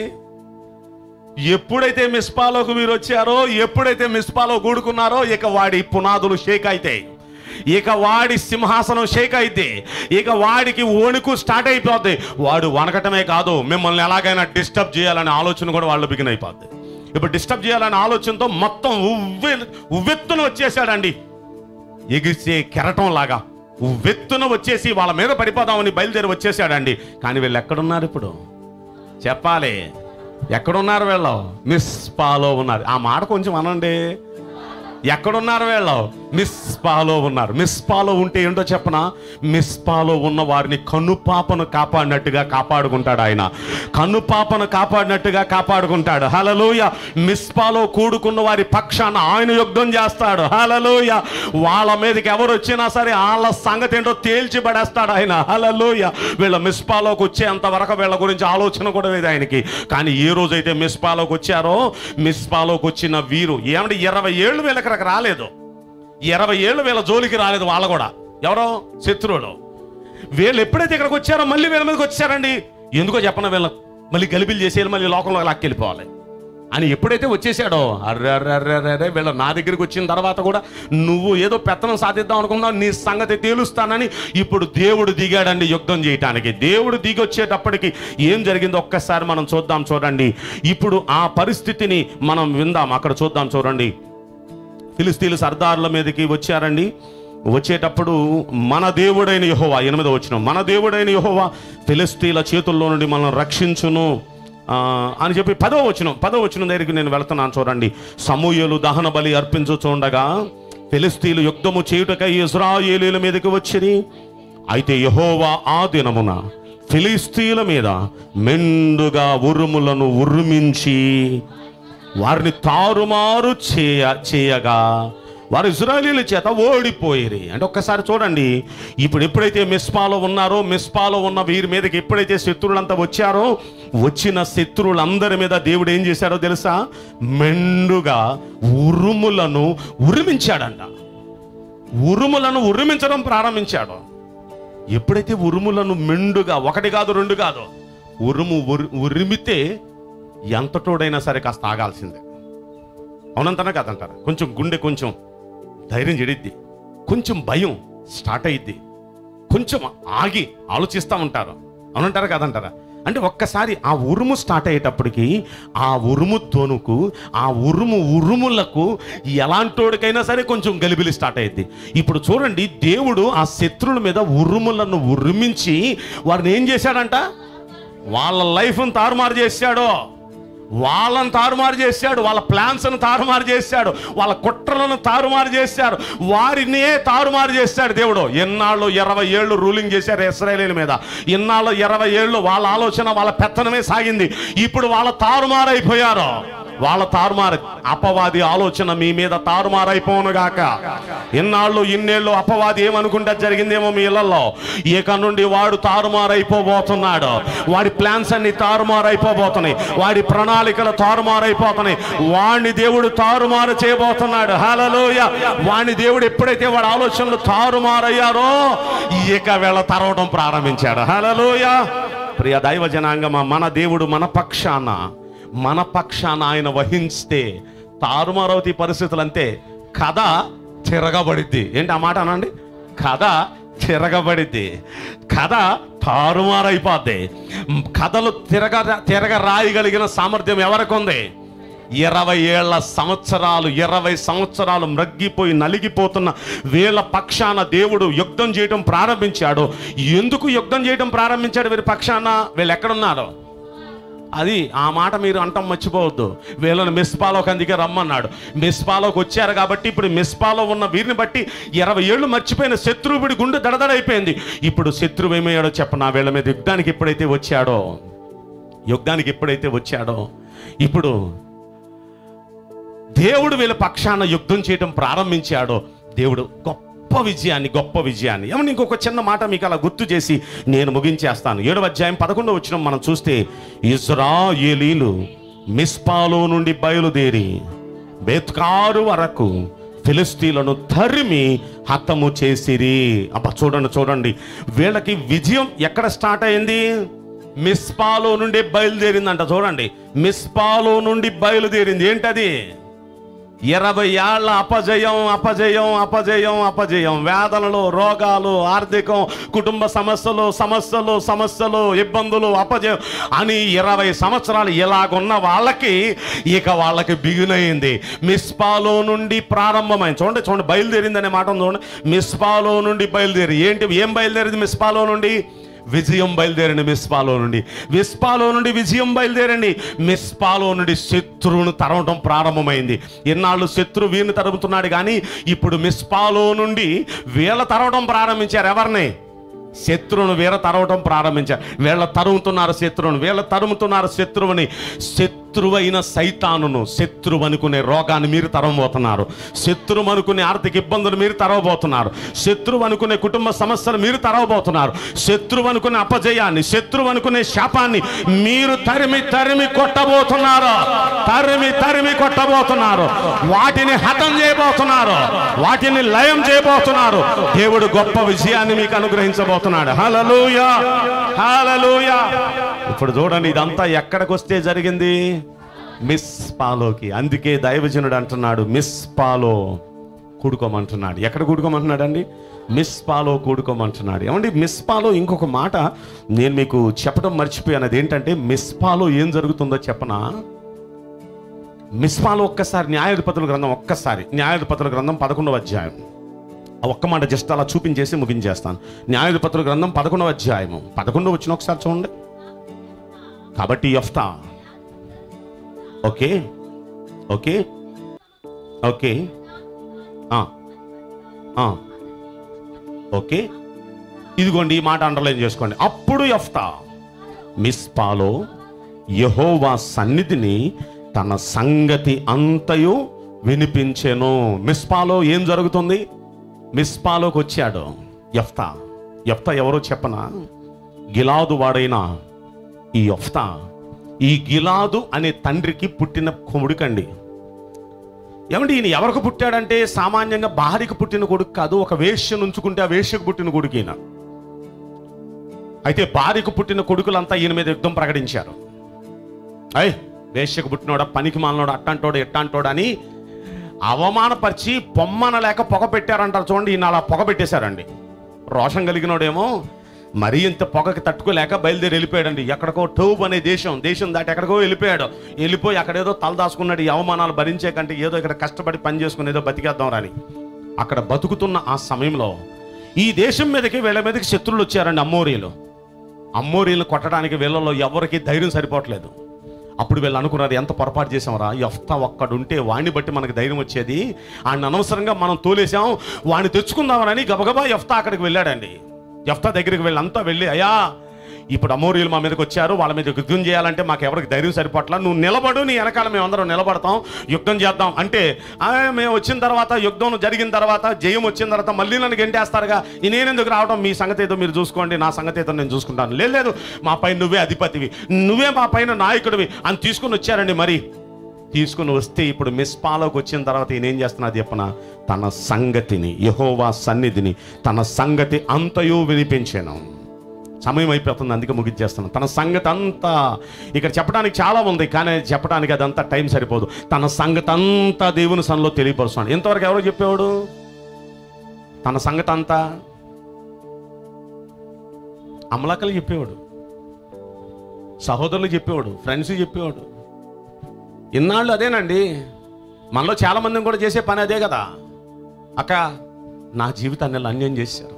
ఎప్పుడైతే మిస్పాలోకి మీరు వచ్చారో ఎప్పుడైతే మిస్పాలో కూడుకున్నారో ఇక వాడి పునాదులు షేక్ అవుతాయి ఇక వాడి సింహాసనం షేక్ అయితే ఇక వాడికి వణుకు స్టార్ట్ అయిపోద్ది వాడు వనకటమే కాదు మిమ్మల్ని ఎలాగైనా డిస్టర్బ్ చేయాలనే ఆలోచన కూడా వాళ్ళు బిగిన్ అయిపోద్ది ఇప్పుడు డిస్టర్బ్ చేయాలనే ఆలోచనతో మొత్తం ఉవ్వె ఉవ్వెత్తున వచ్చేసాడండి ఎగిసే కెరటం లాగా ఉవ్వెత్తున వచ్చేసి వాళ్ళ మీద పడిపోదామని బయలుదేరి వచ్చేసాడండి కానీ వీళ్ళు ఎక్కడున్నారు ఇప్పుడు చెప్పాలి ఎక్కడున్నారు వీళ్ళు మిస్ పాలో ఉన్నారు ఆ మాట కొంచెం అనండి ఎక్కడున్నారు వీళ్ళు మిస్ పాలో ఉన్నారు మిస్ పాలో ఉంటే ఏంటో చెప్పనా మిస్ పాలో ఉన్న వారిని కనుపాపను కాపాడినట్టుగా కాపాడుకుంటాడు ఆయన కనుపాపను కాపాడినట్టుగా కాపాడుకుంటాడు హలలోయ మిస్ పాలో కూడుకున్న వారి పక్షాన ఆయన యుద్ధం చేస్తాడు హలలోయ వాళ్ళ మీదకి ఎవరు వచ్చినా సరే వాళ్ళ సంగతి ఏంటో తేల్చి పడేస్తాడు ఆయన హలలోయ వీళ్ళ మిస్పాలోకి వచ్చేంత వరకు వీళ్ళ గురించి ఆలోచన కూడా లేదు ఆయనకి కానీ ఏ రోజైతే మిస్పాలోకి వచ్చారో మిస్పాలోకి వచ్చిన వీరు ఏమంటే ఇరవై ఏళ్ళు వీళ్ళకి రాలేదు ఇరవై ఏళ్ళు వీళ్ళ జోలికి రాలేదు వాళ్ళు కూడా ఎవరో శత్రువులు వీళ్ళు ఎప్పుడైతే ఇక్కడికి వచ్చారో మళ్ళీ వీళ్ళ మీదకి వచ్చారండి ఎందుకో చెప్పన వీళ్ళ మళ్ళీ గలిబిలు చేసేయాలి మళ్ళీ లోకంలో లాక్కెళ్ళిపోవాలి అని ఎప్పుడైతే వచ్చేసాడో అర్రే అర్రే అర్రే అర్రే అర్రే వీళ్ళ నా దగ్గరికి వచ్చిన తర్వాత కూడా నువ్వు ఏదో పెత్తనం సాధిద్దాం అనుకున్నావు నీ సంగతి తేలుస్తానని ఇప్పుడు దేవుడు దిగాడండి యుద్ధం చేయటానికి దేవుడు దిగి వచ్చేటప్పటికి ఏం జరిగిందో ఒక్కసారి మనం చూద్దాం చూడండి ఇప్పుడు ఆ పరిస్థితిని మనం విందాం అక్కడ చూద్దాం చూడండి ఫిలిస్తీన్లు సర్దారుల మీదకి వచ్చారండి వచ్చేటప్పుడు మన దేవుడైన యహోవా ఎనిమిదో వచ్చిన మన దేవుడైన యహోవా ఫిలిస్తీన్ల చేతుల్లో నుండి మనల్ని రక్షించును ఆ, అని చెప్పి పదో వచ్చిన పదో వచ్చిన దగ్గరికి నేను వెళ్తున్నాను చూడండి సమూహలు దహన బలి అర్పించుచుండగా ఫిలిస్తీన్లు యుద్ధము చేయుటకై ఇజ్రాయేలీల మీదకి వచ్చిరి అయితే యహోవా ఆ దినమున ఫిలిస్తీన్ల మీద మెండుగా ఉరుములను ఉరుమించి వారిని తారుమారు చేయ చేయగా వారు ఇజ్రాయలీల చేత ఓడిపోయిరి అంటే ఒక్కసారి చూడండి ఇప్పుడు ఎప్పుడైతే మిస్పాలో ఉన్నారో మిస్పాలో ఉన్న వీరి మీదకి ఎప్పుడైతే శత్రువులంతా వచ్చారో వచ్చిన శత్రువులందరి మీద దేవుడు ఏం చేశాడో తెలుసా మెండుగా ఉరుములను ఉరిమించాడంట ఉరుములను ఉరిమించడం ప్రారంభించాడు ఎప్పుడైతే ఉరుములను మెండుగా ఒకటి కాదు రెండు కాదు ఉరుము ఉరి- ఉరిమితే ఎంతటోడైనా సరే కాస్త ఆగాల్సిందే అవునంతనా కాదంటారా కొంచెం గుండె కొంచెం ధైర్యం చెడిద్ది కొంచెం భయం స్టార్ట్ అయ్యిద్ది కొంచెం ఆగి ఆలోచిస్తూ ఉంటారు అవునంటారా కాదంటారా అంటే ఒక్కసారి ఆ ఉరుము స్టార్ట్ అయ్యేటప్పటికి ఆ ఉరుము తోనుకు ఆ ఉరుము ఉరుములకు ఎలాంటోడికైనా సరే కొంచెం గలిబిలి స్టార్ట్ అయ్యింది ఇప్పుడు చూడండి దేవుడు ఆ శత్రువుల మీద ఉరుములను ఉరిమించి వారిని ఏం చేశాడంట వాళ్ళ లైఫ్ను తారుమారు చేశాడో వాళ్ళని తారుమారు చేశాడు వాళ్ళ ప్లాన్స్ను తారుమారు చేశాడు వాళ్ళ కుట్రలను తారుమారు చేశాడు వారినే తారుమారు చేశాడు దేవుడు ఎన్నాళ్ళు ఇరవై ఏళ్ళు రూలింగ్ చేశారు ఇస్రాయేలీల మీద ఇన్నాళ్ళు ఇరవై ఏళ్ళు వాళ్ళ ఆలోచన వాళ్ళ పెత్తనమే సాగింది ఇప్పుడు వాళ్ళ తారుమారైపోయారు వాళ్ళ తారుమారు అపవాది ఆలోచన మీ మీద తారుమారైపోనుగాక ఇన్నాళ్ళు ఇన్నేళ్ళు అపవాది ఏమనుకుంటే జరిగిందేమో మీ ఇళ్లలో ఇక నుండి వాడు తారుమారైపోబోతున్నాడు వాడి ప్లాన్స్ అన్ని తారుమారైపోబోతున్నాయి వాడి ప్రణాళికలు తారుమారైపోతున్నాయి వాడిని దేవుడు తారుమారు చేయబోతున్నాడు హలలోయ వాడిని దేవుడు ఎప్పుడైతే వాడి ఆలోచనలు తారుమారయ్యారో ఇక వీళ్ళ తరవడం ప్రారంభించాడు హలలోయ ప్రియ దైవ జనాంగమా మన దేవుడు మన పక్షాన మన పక్షాన ఆయన వహిస్తే తారుమారవతి పరిస్థితులు అంతే కథ తిరగబడిద్ది ఏంటి ఆ మాట అనండి కథ తిరగబడిద్ది కథ తారుమారైపోద్ది కథలు తిరగ తిరగ రాయగలిగిన సామర్థ్యం ఎవరికి ఉంది ఇరవై ఏళ్ల సంవత్సరాలు ఇరవై సంవత్సరాలు మ్రగ్గిపోయి నలిగిపోతున్న వీళ్ళ పక్షాన దేవుడు యుద్ధం చేయడం ప్రారంభించాడు ఎందుకు యుద్ధం చేయడం ప్రారంభించాడు వీరి పక్షాన వీళ్ళు ఎక్కడున్నారు అది ఆ మాట మీరు అంటాం మర్చిపోవద్దు వీళ్ళని మిస్పాలోకి అందుకే రమ్మన్నాడు మిస్పాలోకి వచ్చారు కాబట్టి ఇప్పుడు మిస్పాలో ఉన్న వీరిని బట్టి ఇరవై ఏళ్ళు మర్చిపోయిన శత్రువుడి గుండె దడదడైపోయింది ఇప్పుడు శత్రువు ఏమయ్యాడో చెప్పనా వీళ్ళ మీద యుద్ధానికి ఎప్పుడైతే వచ్చాడో యుద్ధానికి ఎప్పుడైతే వచ్చాడో ఇప్పుడు దేవుడు వీళ్ళ పక్షాన యుద్ధం చేయడం ప్రారంభించాడో దేవుడు గొప్ప విజయాన్ని గొప్ప విజయాన్ని ఏమన్నా ఇంకొక చిన్న మాట మీకు అలా గుర్తు చేసి నేను ముగించేస్తాను ఏడవ అధ్యాయం పదకొండవ వచ్చిన మనం చూస్తే ఇజ్రాయేలీలు మిస్పాలో నుండి బయలుదేరి బేత్కారు వరకు ఫిలిస్తీన్లను తరిమి హతము చేసిరి అబ్బా చూడండి చూడండి వీళ్ళకి విజయం ఎక్కడ స్టార్ట్ అయింది మిస్పాలో నుండి బయలుదేరిందంట చూడండి మిస్పాలో నుండి బయలుదేరింది ఏంటది ఇరవై ఏళ్ల అపజయం అపజయం అపజయం అపజయం వేదనలు రోగాలు ఆర్థికం కుటుంబ సమస్యలు సమస్యలు సమస్యలు ఇబ్బందులు అపజయం అని ఇరవై సంవత్సరాలు ఇలాగున్న వాళ్ళకి ఇక వాళ్ళకి బిగునయింది మిస్పాలో నుండి ప్రారంభమైంది చూడండి చూడండి బయలుదేరిందనే మాట ఉంది చూడండి మిస్పాలో నుండి బయలుదేరి ఏంటి ఏం బయలుదేరింది మిస్పాలో నుండి విజయం బయలుదేరండి మిస్పాలో నుండి మిస్పాలో నుండి విజయం బయలుదేరండి మిస్పాలో నుండి శత్రువును తరవటం ప్రారంభమైంది ఇన్నాళ్ళు శత్రు వీరిని తరుముతున్నాడు కానీ ఇప్పుడు మిస్పాలో నుండి వీళ్ళ తరవటం ప్రారంభించారు ఎవరిని శత్రువును వీర తరవటం ప్రారంభించారు వీళ్ళ తరుముతున్నారు శత్రువును వీళ్ళ తరుముతున్నారు శత్రువుని శత్రువైన సైతానును శత్రువు అనుకునే రోగాన్ని మీరు తరవబోతున్నారు శత్రువు అనుకునే ఆర్థిక ఇబ్బందులు మీరు తరవబోతున్నారు శత్రువు అనుకునే కుటుంబ సమస్యలు మీరు తరవబోతున్నారు శత్రువు అనుకునే అపజయాన్ని శత్రువు అనుకునే శాపాన్ని మీరు తరిమి తరిమి కొట్టబోతున్నారు తరిమి తరిమి కొట్టబోతున్నారు వాటిని హతం చేయబోతున్నారు వాటిని లయం చేయబోతున్నారు దేవుడు గొప్ప విజయాన్ని మీకు అనుగ్రహించబోతున్నాడు హలలుయా హలలుయా ఇప్పుడు చూడండి ఇదంతా ఎక్కడికి వస్తే జరిగింది మిస్ పాలోకి అందుకే దైవజనుడు అంటున్నాడు మిస్ పాలో కూడుకోమంటున్నాడు ఎక్కడ కూడుకోమంటున్నాడు అండి మిస్ పాలో కూడుకోమంటున్నాడు ఏమండి మిస్ పాలో ఇంకొక మాట నేను మీకు చెప్పడం మర్చిపోయాను అది ఏంటంటే మిస్ పాలో ఏం జరుగుతుందో చెప్పనా మిస్పాలో ఒక్కసారి న్యాయాధిపతుల గ్రంథం ఒక్కసారి న్యాయాధిపతుల గ్రంథం పదకొండవ అధ్యాయం ఆ ఒక్క మాట జస్ట్ అలా చూపించేసి ముగించేస్తాను న్యాయాధిపతుల గ్రంథం పదకొండవ అధ్యాయము పదకొండవ వచ్చిన ఒకసారి చూడండి కాబట్టి యఫ్తా ఓకే ఓకే ఓకే ఆ, ఆ, ఓకే ఇదిగోండి ఈ మాట అండర్లైన్ చేసుకోండి అప్పుడు యఫ్తా మిస్పాలో యహోవా సన్నిధిని తన సంగతి అంతయు వినిపించెను మిస్పాలో ఏం జరుగుతుంది మిస్పాలోకి వచ్చాడు యఫ్తా యఫ్తా ఎవరో చెప్పనా గిలాదు వాడైన ఈ యఫ్తా ఈ గిలాదు అనే తండ్రికి పుట్టిన కొడుకండి ఏమంటే ఈయన ఎవరికి పుట్టాడంటే సామాన్యంగా భార్యకు పుట్టిన కొడుకు కాదు ఒక వేష్యను ఉంచుకుంటే ఆ వేష్యకు పుట్టిన కొడుకు ఈయన అయితే భార్యకు పుట్టిన కొడుకులంతా ఈయన మీద యుద్ధం ప్రకటించారు అయ్ వేష్యకు పుట్టినోడా పనికి మాలనోడు అట్టంటోడు ఎట్టంటోడు అని అవమానపరిచి పొమ్మన లేక పొగ పెట్టారంటారు చూడండి ఈయన అలా పొగ పెట్టేశారండి రోషం కలిగినోడేమో మరీ ఇంత పొగకి తట్టుకోలేక బయలుదేరి వెళ్ళిపోయాడండి ఎక్కడికో టోబ్ అనే దేశం దేశం దాటి ఎక్కడికో వెళ్ళిపోయాడు వెళ్ళిపోయి అక్కడేదో తలదాచుకున్నాడు ఈ అవమానాలు భరించే కంటే ఏదో ఇక్కడ కష్టపడి పని చేసుకుని ఏదో బతికేద్దాం రాని అక్కడ బతుకుతున్న ఆ సమయంలో ఈ దేశం మీదకి వీళ్ళ మీదకి శత్రువులు వచ్చారండి అమ్మోరీలు అమ్మోరీలు కొట్టడానికి వీళ్ళలో ఎవరికి ధైర్యం సరిపోవట్లేదు అప్పుడు వీళ్ళు అనుకున్నారు ఎంత పొరపాటు చేసామరా యఫ్తా ఒక్కడుంటే వాడిని బట్టి మనకు ధైర్యం వచ్చేది ఆయన అనవసరంగా మనం తోలేసాం వాడిని తెచ్చుకుందామని గబగబా యఫ్తా అక్కడికి వెళ్ళాడండి యఫ్తా దగ్గరికి వెళ్ళి అంతా వెళ్ళి అయ్యా ఇప్పుడు అమోరీలు మా మీదకి వచ్చారు వాళ్ళ మీద యుద్ధం చేయాలంటే మాకు ఎవరికి ధైర్యం సరిపట్ల నువ్వు నిలబడు నీ వెనకాల మేము అందరం నిలబడతాం యుద్ధం చేద్దాం అంటే "ఆ, మేము వచ్చిన తర్వాత యుద్ధం జరిగిన తర్వాత జయం వచ్చిన తర్వాత మళ్ళీ నన్ను గెంటేస్తారుగా ఈ నేనెందుకు రావడం మీ సంగతి ఏదో మీరు చూసుకోండి నా సంగతి ఏదో నేను చూసుకుంటాను లేదు లేదు మా పైన నువ్వే అధిపతివి నువ్వే మా పైన నాయకుడివి అని తీసుకుని వచ్చారండి మరి తీసుకుని వస్తే ఇప్పుడు మిస్పాలోకి వచ్చిన తర్వాత ఈయన ఏం చేస్తున్నా చెప్పన తన సంగతిని యహోవా సన్నిధిని తన సంగతి అంతయు వినిపించాను సమయం అయిపోతుంది అందుకే ముగించేస్తున్నాను తన సంగతి అంతా ఇక్కడ చెప్పడానికి చాలా ఉంది కానీ చెప్పడానికి అదంతా టైం సరిపోదు తన సంగతి అంతా దేవుని సన్నిలో తెలియపరుస్తున్నాడు ఇంతవరకు ఎవరో చెప్పేవాడు తన సంగతి అంతా అమలకలు చెప్పేవాడు సహోదరులు చెప్పేవాడు ఫ్రెండ్స్ చెప్పేవాడు ఇన్నాళ్ళు అదేనండి మనలో చాలా మందిని కూడా చేసే పని అదే కదా అక్క నా జీవితాన్ని ఇలా అన్యాయం చేశారు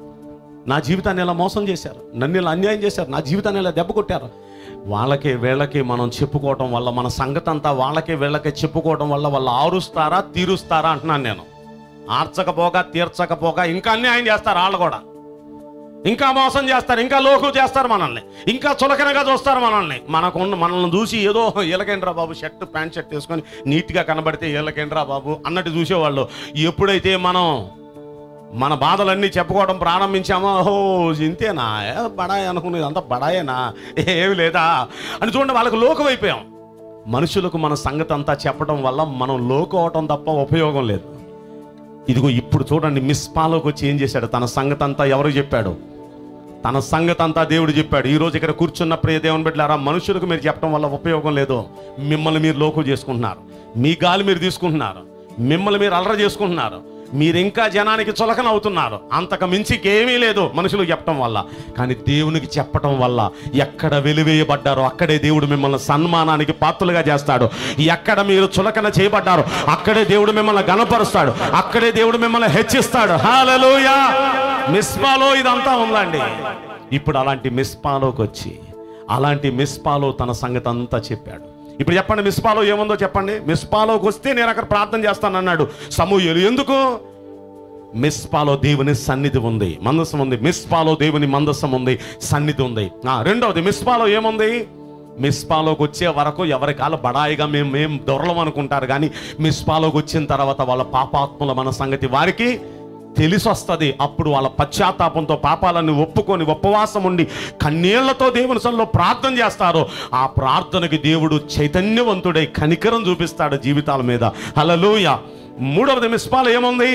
నా జీవితాన్ని ఇలా మోసం చేశారు నన్ను ఇలా అన్యాయం చేశారు నా జీవితాన్ని ఇలా దెబ్బ కొట్టారు వాళ్ళకి వీళ్ళకి మనం చెప్పుకోవటం వల్ల మన సంగతి అంతా వాళ్ళకి వీళ్ళకి చెప్పుకోవటం వల్ల వాళ్ళు ఆరుస్తారా తీరుస్తారా అంటున్నాను నేను ఆర్చకపోగా తీర్చకపోగా ఇంకా అన్యాయం చేస్తారు వాళ్ళు కూడా ఇంకా మోసం చేస్తారు ఇంకా లోకు చేస్తారు మనల్ని ఇంకా చులకనగా చూస్తారు మనల్ని మనకు ఉన్న మనల్ని చూసి ఏదో ఈలకేంద్రా బాబు షర్ట్ ప్యాంట్ షర్ట్ వేసుకొని నీట్గా కనబడితే ఈలకేంద్రా బాబు అన్నట్టు చూసేవాళ్ళు ఎప్పుడైతే మనం మన బాధలన్నీ చెప్పుకోవడం ప్రారంభించామో ఓహో ఇంతేనా ఏ బడాయి అనుకునేది అంతా బడాయేనా ఏమి లేదా అని చూడండి వాళ్ళకు లోకం అయిపోయాం మనుషులకు మన సంగతి అంతా చెప్పడం వల్ల మనం లోకు అవటం తప్ప ఉపయోగం లేదు ఇదిగో ఇప్పుడు చూడండి మిస్పాలోకి వచ్చి ఏం చేశాడు తన సంగతి అంతా ఎవరు చెప్పాడు తన సంగతి అంతా దేవుడు చెప్పాడు ఈ రోజు ఇక్కడ కూర్చున్న ప్రియ దేవుని బిడ్డలారా మనుషులకు మీరు చెప్పడం వల్ల ఉపయోగం లేదు మిమ్మల్ని మీరు లోకు చేసుకుంటున్నారు మీ గాలి మీరు తీసుకుంటున్నారు మిమ్మల్ని మీరు అలర చేసుకుంటున్నారు మీరు ఇంకా జనానికి చులకన అవుతున్నారు అంతకు మించికేమీ లేదు మనుషులకు చెప్పడం వల్ల కానీ దేవునికి చెప్పటం వల్ల ఎక్కడ వెలివేయబడ్డారో అక్కడే దేవుడు మిమ్మల్ని సన్మానానికి పాత్రలుగా చేస్తాడు ఎక్కడ మీరు చులకన చేయబడ్డారో అక్కడే దేవుడు మిమ్మల్ని గణపరుస్తాడు అక్కడే దేవుడు మిమ్మల్ని హెచ్చిస్తాడు హాలలోయ మిస్పాలో ఇదంతా ఉందండి ఇప్పుడు అలాంటి మిస్పాలోకి వచ్చి అలాంటి మిస్పాలో తన సంగతి అంతా చెప్పాడు ఇప్పుడు చెప్పండి మిస్పాలో ఏముందో చెప్పండి మిస్పాలోకి వస్తే నేను అక్కడ ప్రార్థన చేస్తానన్నాడు సమూహలు ఎందుకు మిస్పాలో దేవుని సన్నిధి ఉంది మందసం ఉంది మిస్పాలో దేవుని మందసం ఉంది సన్నిధి ఉంది ఆ, రెండవది మిస్పాలో ఏముంది మిస్పాలోకి వచ్చే వరకు ఎవరికాల బడాయిగా మేము మేము దొరలం అనుకుంటారు కానీ మిస్పాలోకి వచ్చిన తర్వాత వాళ్ళ పాపాత్ముల మన సంగతి వారికి తెలిసి వస్తుంది అప్పుడు వాళ్ళ పశ్చాత్తాపంతో పాపాలను ఒప్పుకొని ఉపవాసం ఉండి కన్నీళ్లతో దేవుని సన్నిలో ప్రార్థన చేస్తారు ఆ ప్రార్థనకి దేవుడు చైతన్యవంతుడై కనికరం చూపిస్తాడు జీవితాల మీద హలలుయ మూడవది మిస్పాలు ఏముంది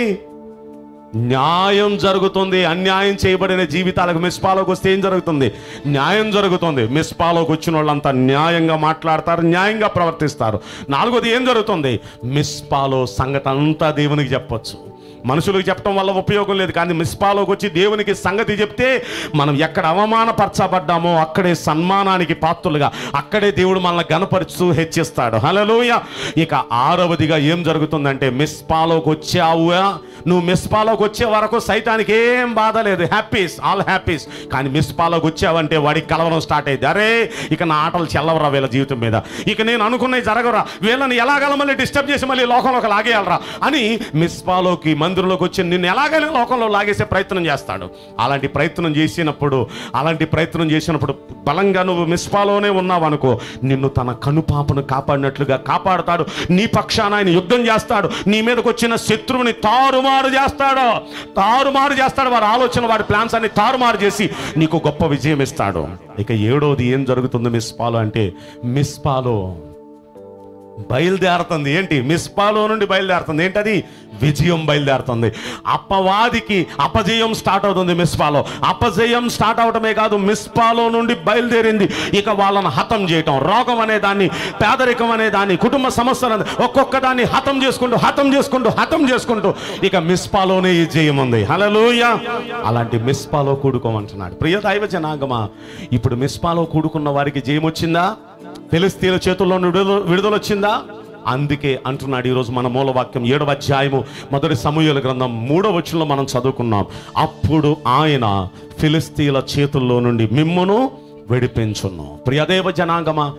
న్యాయం జరుగుతుంది అన్యాయం చేయబడిన జీవితాలకు మిస్పాలోకి వస్తే ఏం జరుగుతుంది న్యాయం జరుగుతుంది మిస్పాలోకి వచ్చిన వాళ్ళంతా న్యాయంగా మాట్లాడతారు న్యాయంగా ప్రవర్తిస్తారు నాలుగోది ఏం జరుగుతుంది మిస్పాలో సంగతి అంతా దేవునికి చెప్పొచ్చు మనుషులకు చెప్పడం వల్ల ఉపయోగం లేదు కానీ మిస్పాలోకి వచ్చి దేవునికి సంగతి చెప్తే మనం ఎక్కడ అవమానపరచబడ్డామో అక్కడే సన్మానానికి పాత్రులుగా అక్కడే దేవుడు మనల్ని గనపరుస్తూ హెచ్చిస్తాడు హలలోయ ఇక ఆరవదిగా ఏం జరుగుతుందంటే మిస్పాలోకి వచ్చావుగా నువ్వు మిస్పాలోకి వచ్చే వరకు సైతానికి ఏం బాధ లేదు హ్యాపీస్ ఆల్ హ్యాపీస్ కానీ మిస్పాలోకి వచ్చావంటే వాడికి కలవరం స్టార్ట్ అయింది అరే ఇక నా ఆటలు చెల్లవరా వీళ్ళ జీవితం మీద ఇక నేను అనుకున్నవి జరగరా వీళ్ళని ఎలాగల మళ్ళీ డిస్టర్బ్ చేసి మళ్ళీ లోకంలోకి లాగేయాలరా అని మిస్పాలోకి మందిరంలోకి వచ్చి నిన్ను ఎలాగైనా లోకంలో లాగేసే ప్రయత్నం చేస్తాడు అలాంటి ప్రయత్నం చేసినప్పుడు అలాంటి ప్రయత్నం చేసినప్పుడు బలంగా నువ్వు మిస్పాలోనే ఉన్నావు అనుకో నిన్ను తన కనుపాపను కాపాడినట్లుగా కాపాడుతాడు నీ పక్షాన ఆయన యుద్ధం చేస్తాడు నీ మీదకి వచ్చిన శత్రువుని తారుమారు చేస్తాడు తారుమారు చేస్తాడు వారి ఆలోచన వాడి ప్లాన్స్ అన్ని తారుమారు చేసి నీకు గొప్ప విజయం ఇస్తాడు ఇక ఏడవది ఏం జరుగుతుంది మిస్పాలో అంటే మిస్పాలో బయలుదేరుతుంది ఏంటి మిస్పాలో నుండి బయలుదేరుతుంది ఏంటది విజయం బయలుదేరుతుంది అపవాదికి అపజయం స్టార్ట్ అవుతుంది మిస్పాలో అపజయం స్టార్ట్ అవటమే కాదు మిస్పాలో నుండి బయలుదేరింది ఇక వాళ్ళని హతం చేయటం రోగం అనే దాన్ని పేదరికం అనే దాన్ని కుటుంబ సమస్యలు ఒక్కొక్క దాన్ని హతం చేసుకుంటూ హతం చేసుకుంటూ హతం చేసుకుంటూ ఇక మిస్పాలోనే ఈ జయం ఉంది హలలోయ అలాంటి మిస్పాలో కూడుకోమంటున్నాడు ప్రియ దైవ జనాగమా ఇప్పుడు మిస్పాలో కూడుకున్న వారికి జయం వచ్చిందా ఫిలిస్తీన్ల చేతుల్లో నుండి విడుదల విడుదల వచ్చిందా అందుకే అంటున్నాడు ఈరోజు మన మూలవాక్యం ఏడవ అధ్యాయము మొదటి సమూహల గ్రంథం మూడవ వచనంలో మనం చదువుకున్నాం అప్పుడు ఆయన ఫిలిస్తీన్ల చేతుల్లో నుండి మిమ్మును విడిపించును ప్రియదేవ జనాంగమా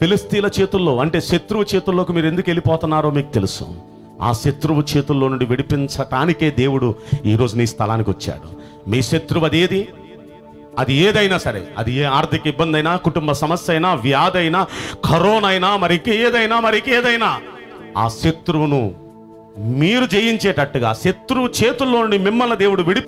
ఫిలిస్తీన్ల చేతుల్లో అంటే శత్రువు చేతుల్లోకి మీరు ఎందుకు వెళ్ళిపోతున్నారో మీకు తెలుసు ఆ శత్రువు చేతుల్లో నుండి విడిపించటానికే దేవుడు ఈరోజు నీ స్థలానికి వచ్చాడు మీ శత్రువు అదేది అది ఏదైనా సరే అది ఏ ఆర్థిక ఇబ్బంది అయినా కుటుంబ సమస్య అయినా వ్యాధి అయినా కరోనా అయినా మరి ఏదైనా మరి ఏదైనా ఆ శత్రువును మీరు జయించేటట్టుగా శత్రువు చేతుల్లో నుండి మిమ్మల్ని దేవుడు విడి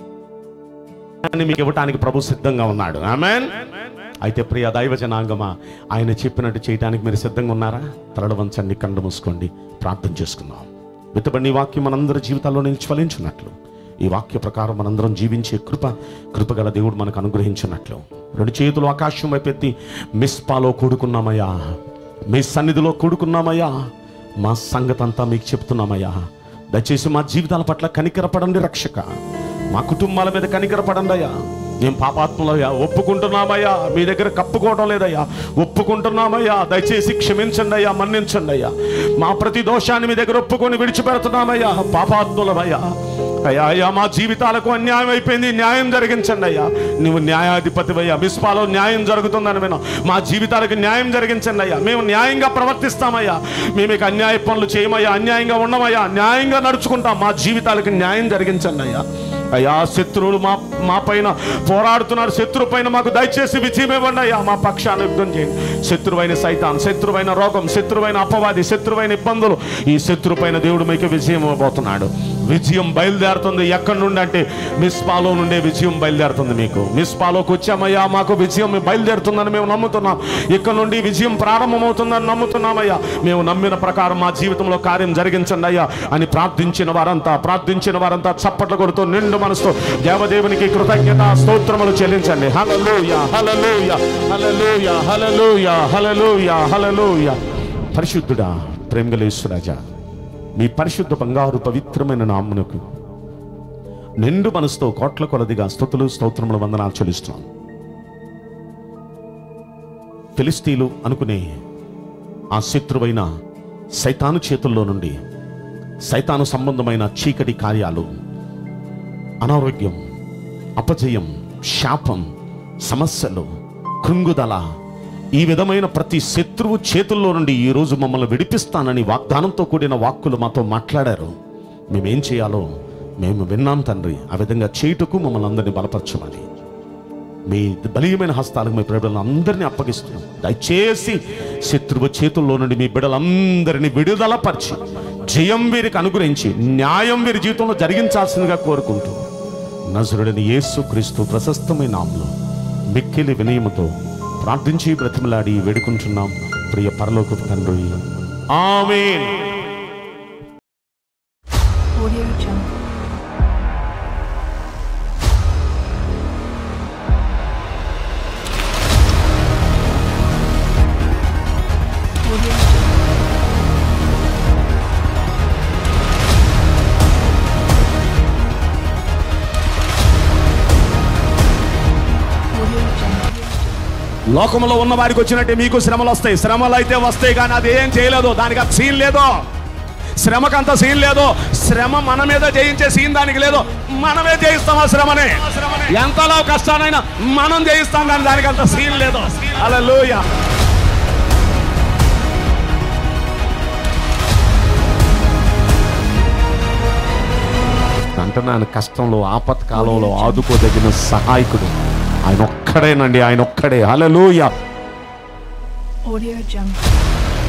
అని మీకు ఇవ్వటానికి ప్రభు సిద్ధంగా ఉన్నాడు ఆమెన్ అయితే ప్రియ దైవ జనాంగమా ఆయన చెప్పినట్టు చేయడానికి మీరు సిద్ధంగా ఉన్నారా తరడు వంచండి కండు మూసుకోండి ప్రార్థన చేసుకుందాం విత్తబడిన ఈ వాక్యం మనందరి జీవితాల్లో నుంచి ఫలించినట్లు ఈ వాక్య ప్రకారం మనందరం జీవించే కృప కృపగల దేవుడు మనకు అనుగ్రహించినట్లు రెండు చేతులు ఆకాశం వైపెత్తి మిస్పాలో కూడుకున్నామయ్యా మీ సన్నిధిలో కూడుకున్నామయ్యా మా సంగతి అంతా మీకు చెప్తున్నామయ్యా దయచేసి మా జీవితాల పట్ల కనికరపడండి రక్షక మా కుటుంబాల మీద కనికరపడండి అయ్యా మేము పాపాత్మలయ్యా ఒప్పుకుంటున్నామయ్యా మీ దగ్గర కప్పుకోవడం లేదయ్యా ఒప్పుకుంటున్నామయ్యా దయచేసి క్షమించండి అయ్యా మన్నించండి అయ్యా మా ప్రతి దోషాన్ని మీ దగ్గర ఒప్పుకొని విడిచిపెడుతున్నామయ్యా పాపాత్ములమయ్యా అయ్యా అయ్యా మా జీవితాలకు అన్యాయం అయిపోయింది న్యాయం జరిగించండి అయ్యా నువ్వు న్యాయాధిపతి అయ్యా మిస్పాలో న్యాయం జరుగుతుందని విన్నాం మా జీవితాలకు న్యాయం జరిగించండి అయ్యా మేము న్యాయంగా ప్రవర్తిస్తామయ్యా మేము ఇక అన్యాయ పనులు చేయమయ్యా అన్యాయంగా ఉండమయ్యా న్యాయంగా నడుచుకుంటాం మా జీవితాలకు న్యాయం జరిగించండి అయ్యా అయ్యా శత్రువులు మా మా పైన పోరాడుతున్నారు శత్రు పైన మాకు దయచేసి విజయం ఇవ్వండి అయ్యా మా పక్షాన్ని యుద్ధం చేయండి శత్రువైన సైతాన్ శత్రువైన రోగం శత్రువైన అపవాది శత్రువైన ఇబ్బందులు ఈ శత్రు పైన దేవుడు మీకు విజయం ఇవ్వబోతున్నాడు విజయం బయలుదేరుతుంది ఎక్కడి నుండి అంటే మిస్పాలో నుండే విజయం బయలుదేరుతుంది మీకు మిస్పాలోకి వచ్చామయ్యా మాకు విజయం బయలుదేరుతుందని మేము నమ్ముతున్నాం ఇక్కడ నుండి విజయం ప్రారంభమవుతుందని నమ్ముతున్నామయ్యా మేము నమ్మిన ప్రకారం మా జీవితంలో కార్యం జరిగించండి అయ్యా అని ప్రార్థించిన వారంతా ప్రార్థించిన వారంతా చప్పట్లు కొడుతూ నిండు మనసుతో దేవదేవునికి కృతజ్ఞత స్తోత్రములు చెల్లించండి హలలుయ హలలుయ హలలుయ హలలుయ హలలుయ హలలుయ పరిశుద్ధుడా ప్రేమగలేశ్వరాజా మీ పరిశుద్ధ బంగారు పవిత్రమైన నామ్మునకు నిండు మనసుతో కోట్ల కొలదిగా స్థుతులు స్తోత్రములు వందనాలు చెల్లిస్తున్నాం ఫిలిస్తీలు అనుకునే ఆ శత్రువైన సైతాను చేతుల్లో నుండి సైతాను సంబంధమైన చీకటి కార్యాలు అనారోగ్యం అపజయం శాపం సమస్యలు కృంగుదల ఈ విధమైన ప్రతి శత్రువు చేతుల్లో నుండి ఈరోజు మమ్మల్ని విడిపిస్తానని వాగ్దానంతో కూడిన వాక్కులు మాతో మాట్లాడారు మేమేం చేయాలో మేము విన్నాం తండ్రి ఆ విధంగా చేయుటకు మమ్మల్ని అందరినీ బలపరచమని మీ బలీయమైన హస్తాలకు మీ బిడ్డలను అందరినీ అప్పగిస్తున్నాం దయచేసి శత్రువు చేతుల్లో నుండి మీ బిడ్డలందరినీ విడుదలపరిచి జయం వీరికి అనుగ్రహించి న్యాయం వీరి జీవితంలో జరిగించాల్సిందిగా కోరుకుంటూ నజరుడని యేసు క్రీస్తు ప్రశస్తమైన నామలో మిక్కిలి వినయముతో ప్రార్థించి బ్రతిమలాడి వేడుకుంటున్నాం ప్రియ పరలోక తండ్రి ఆమేన్ Audio Jungle. Audio Jungle. Audio Jungle. లోకంలో ఉన్న వారికి వచ్చినట్టే మీకు శ్రమలు వస్తాయి శ్రమలు అయితే వస్తాయి కానీ అది ఏం చేయలేదు దానికి అంత సీన్ లేదు శ్రమకు అంత సీన్ లేదు శ్రమ మన మీద జయించే సీన్ దానికి లేదు మనమే జయిస్తాం ఆ శ్రమని ఎంతలో కష్టానైనా మనం జయిస్తాం కానీ దానికి అంత సీన్ లేదు అలా అంటున్నాను కష్టంలో ఆపత్కాలంలో ఆదుకోదగిన సహాయకుడు ఆయన ఒక్కడేనండి ఆయన ఒక్కడే హలలుయ Audio Jungle.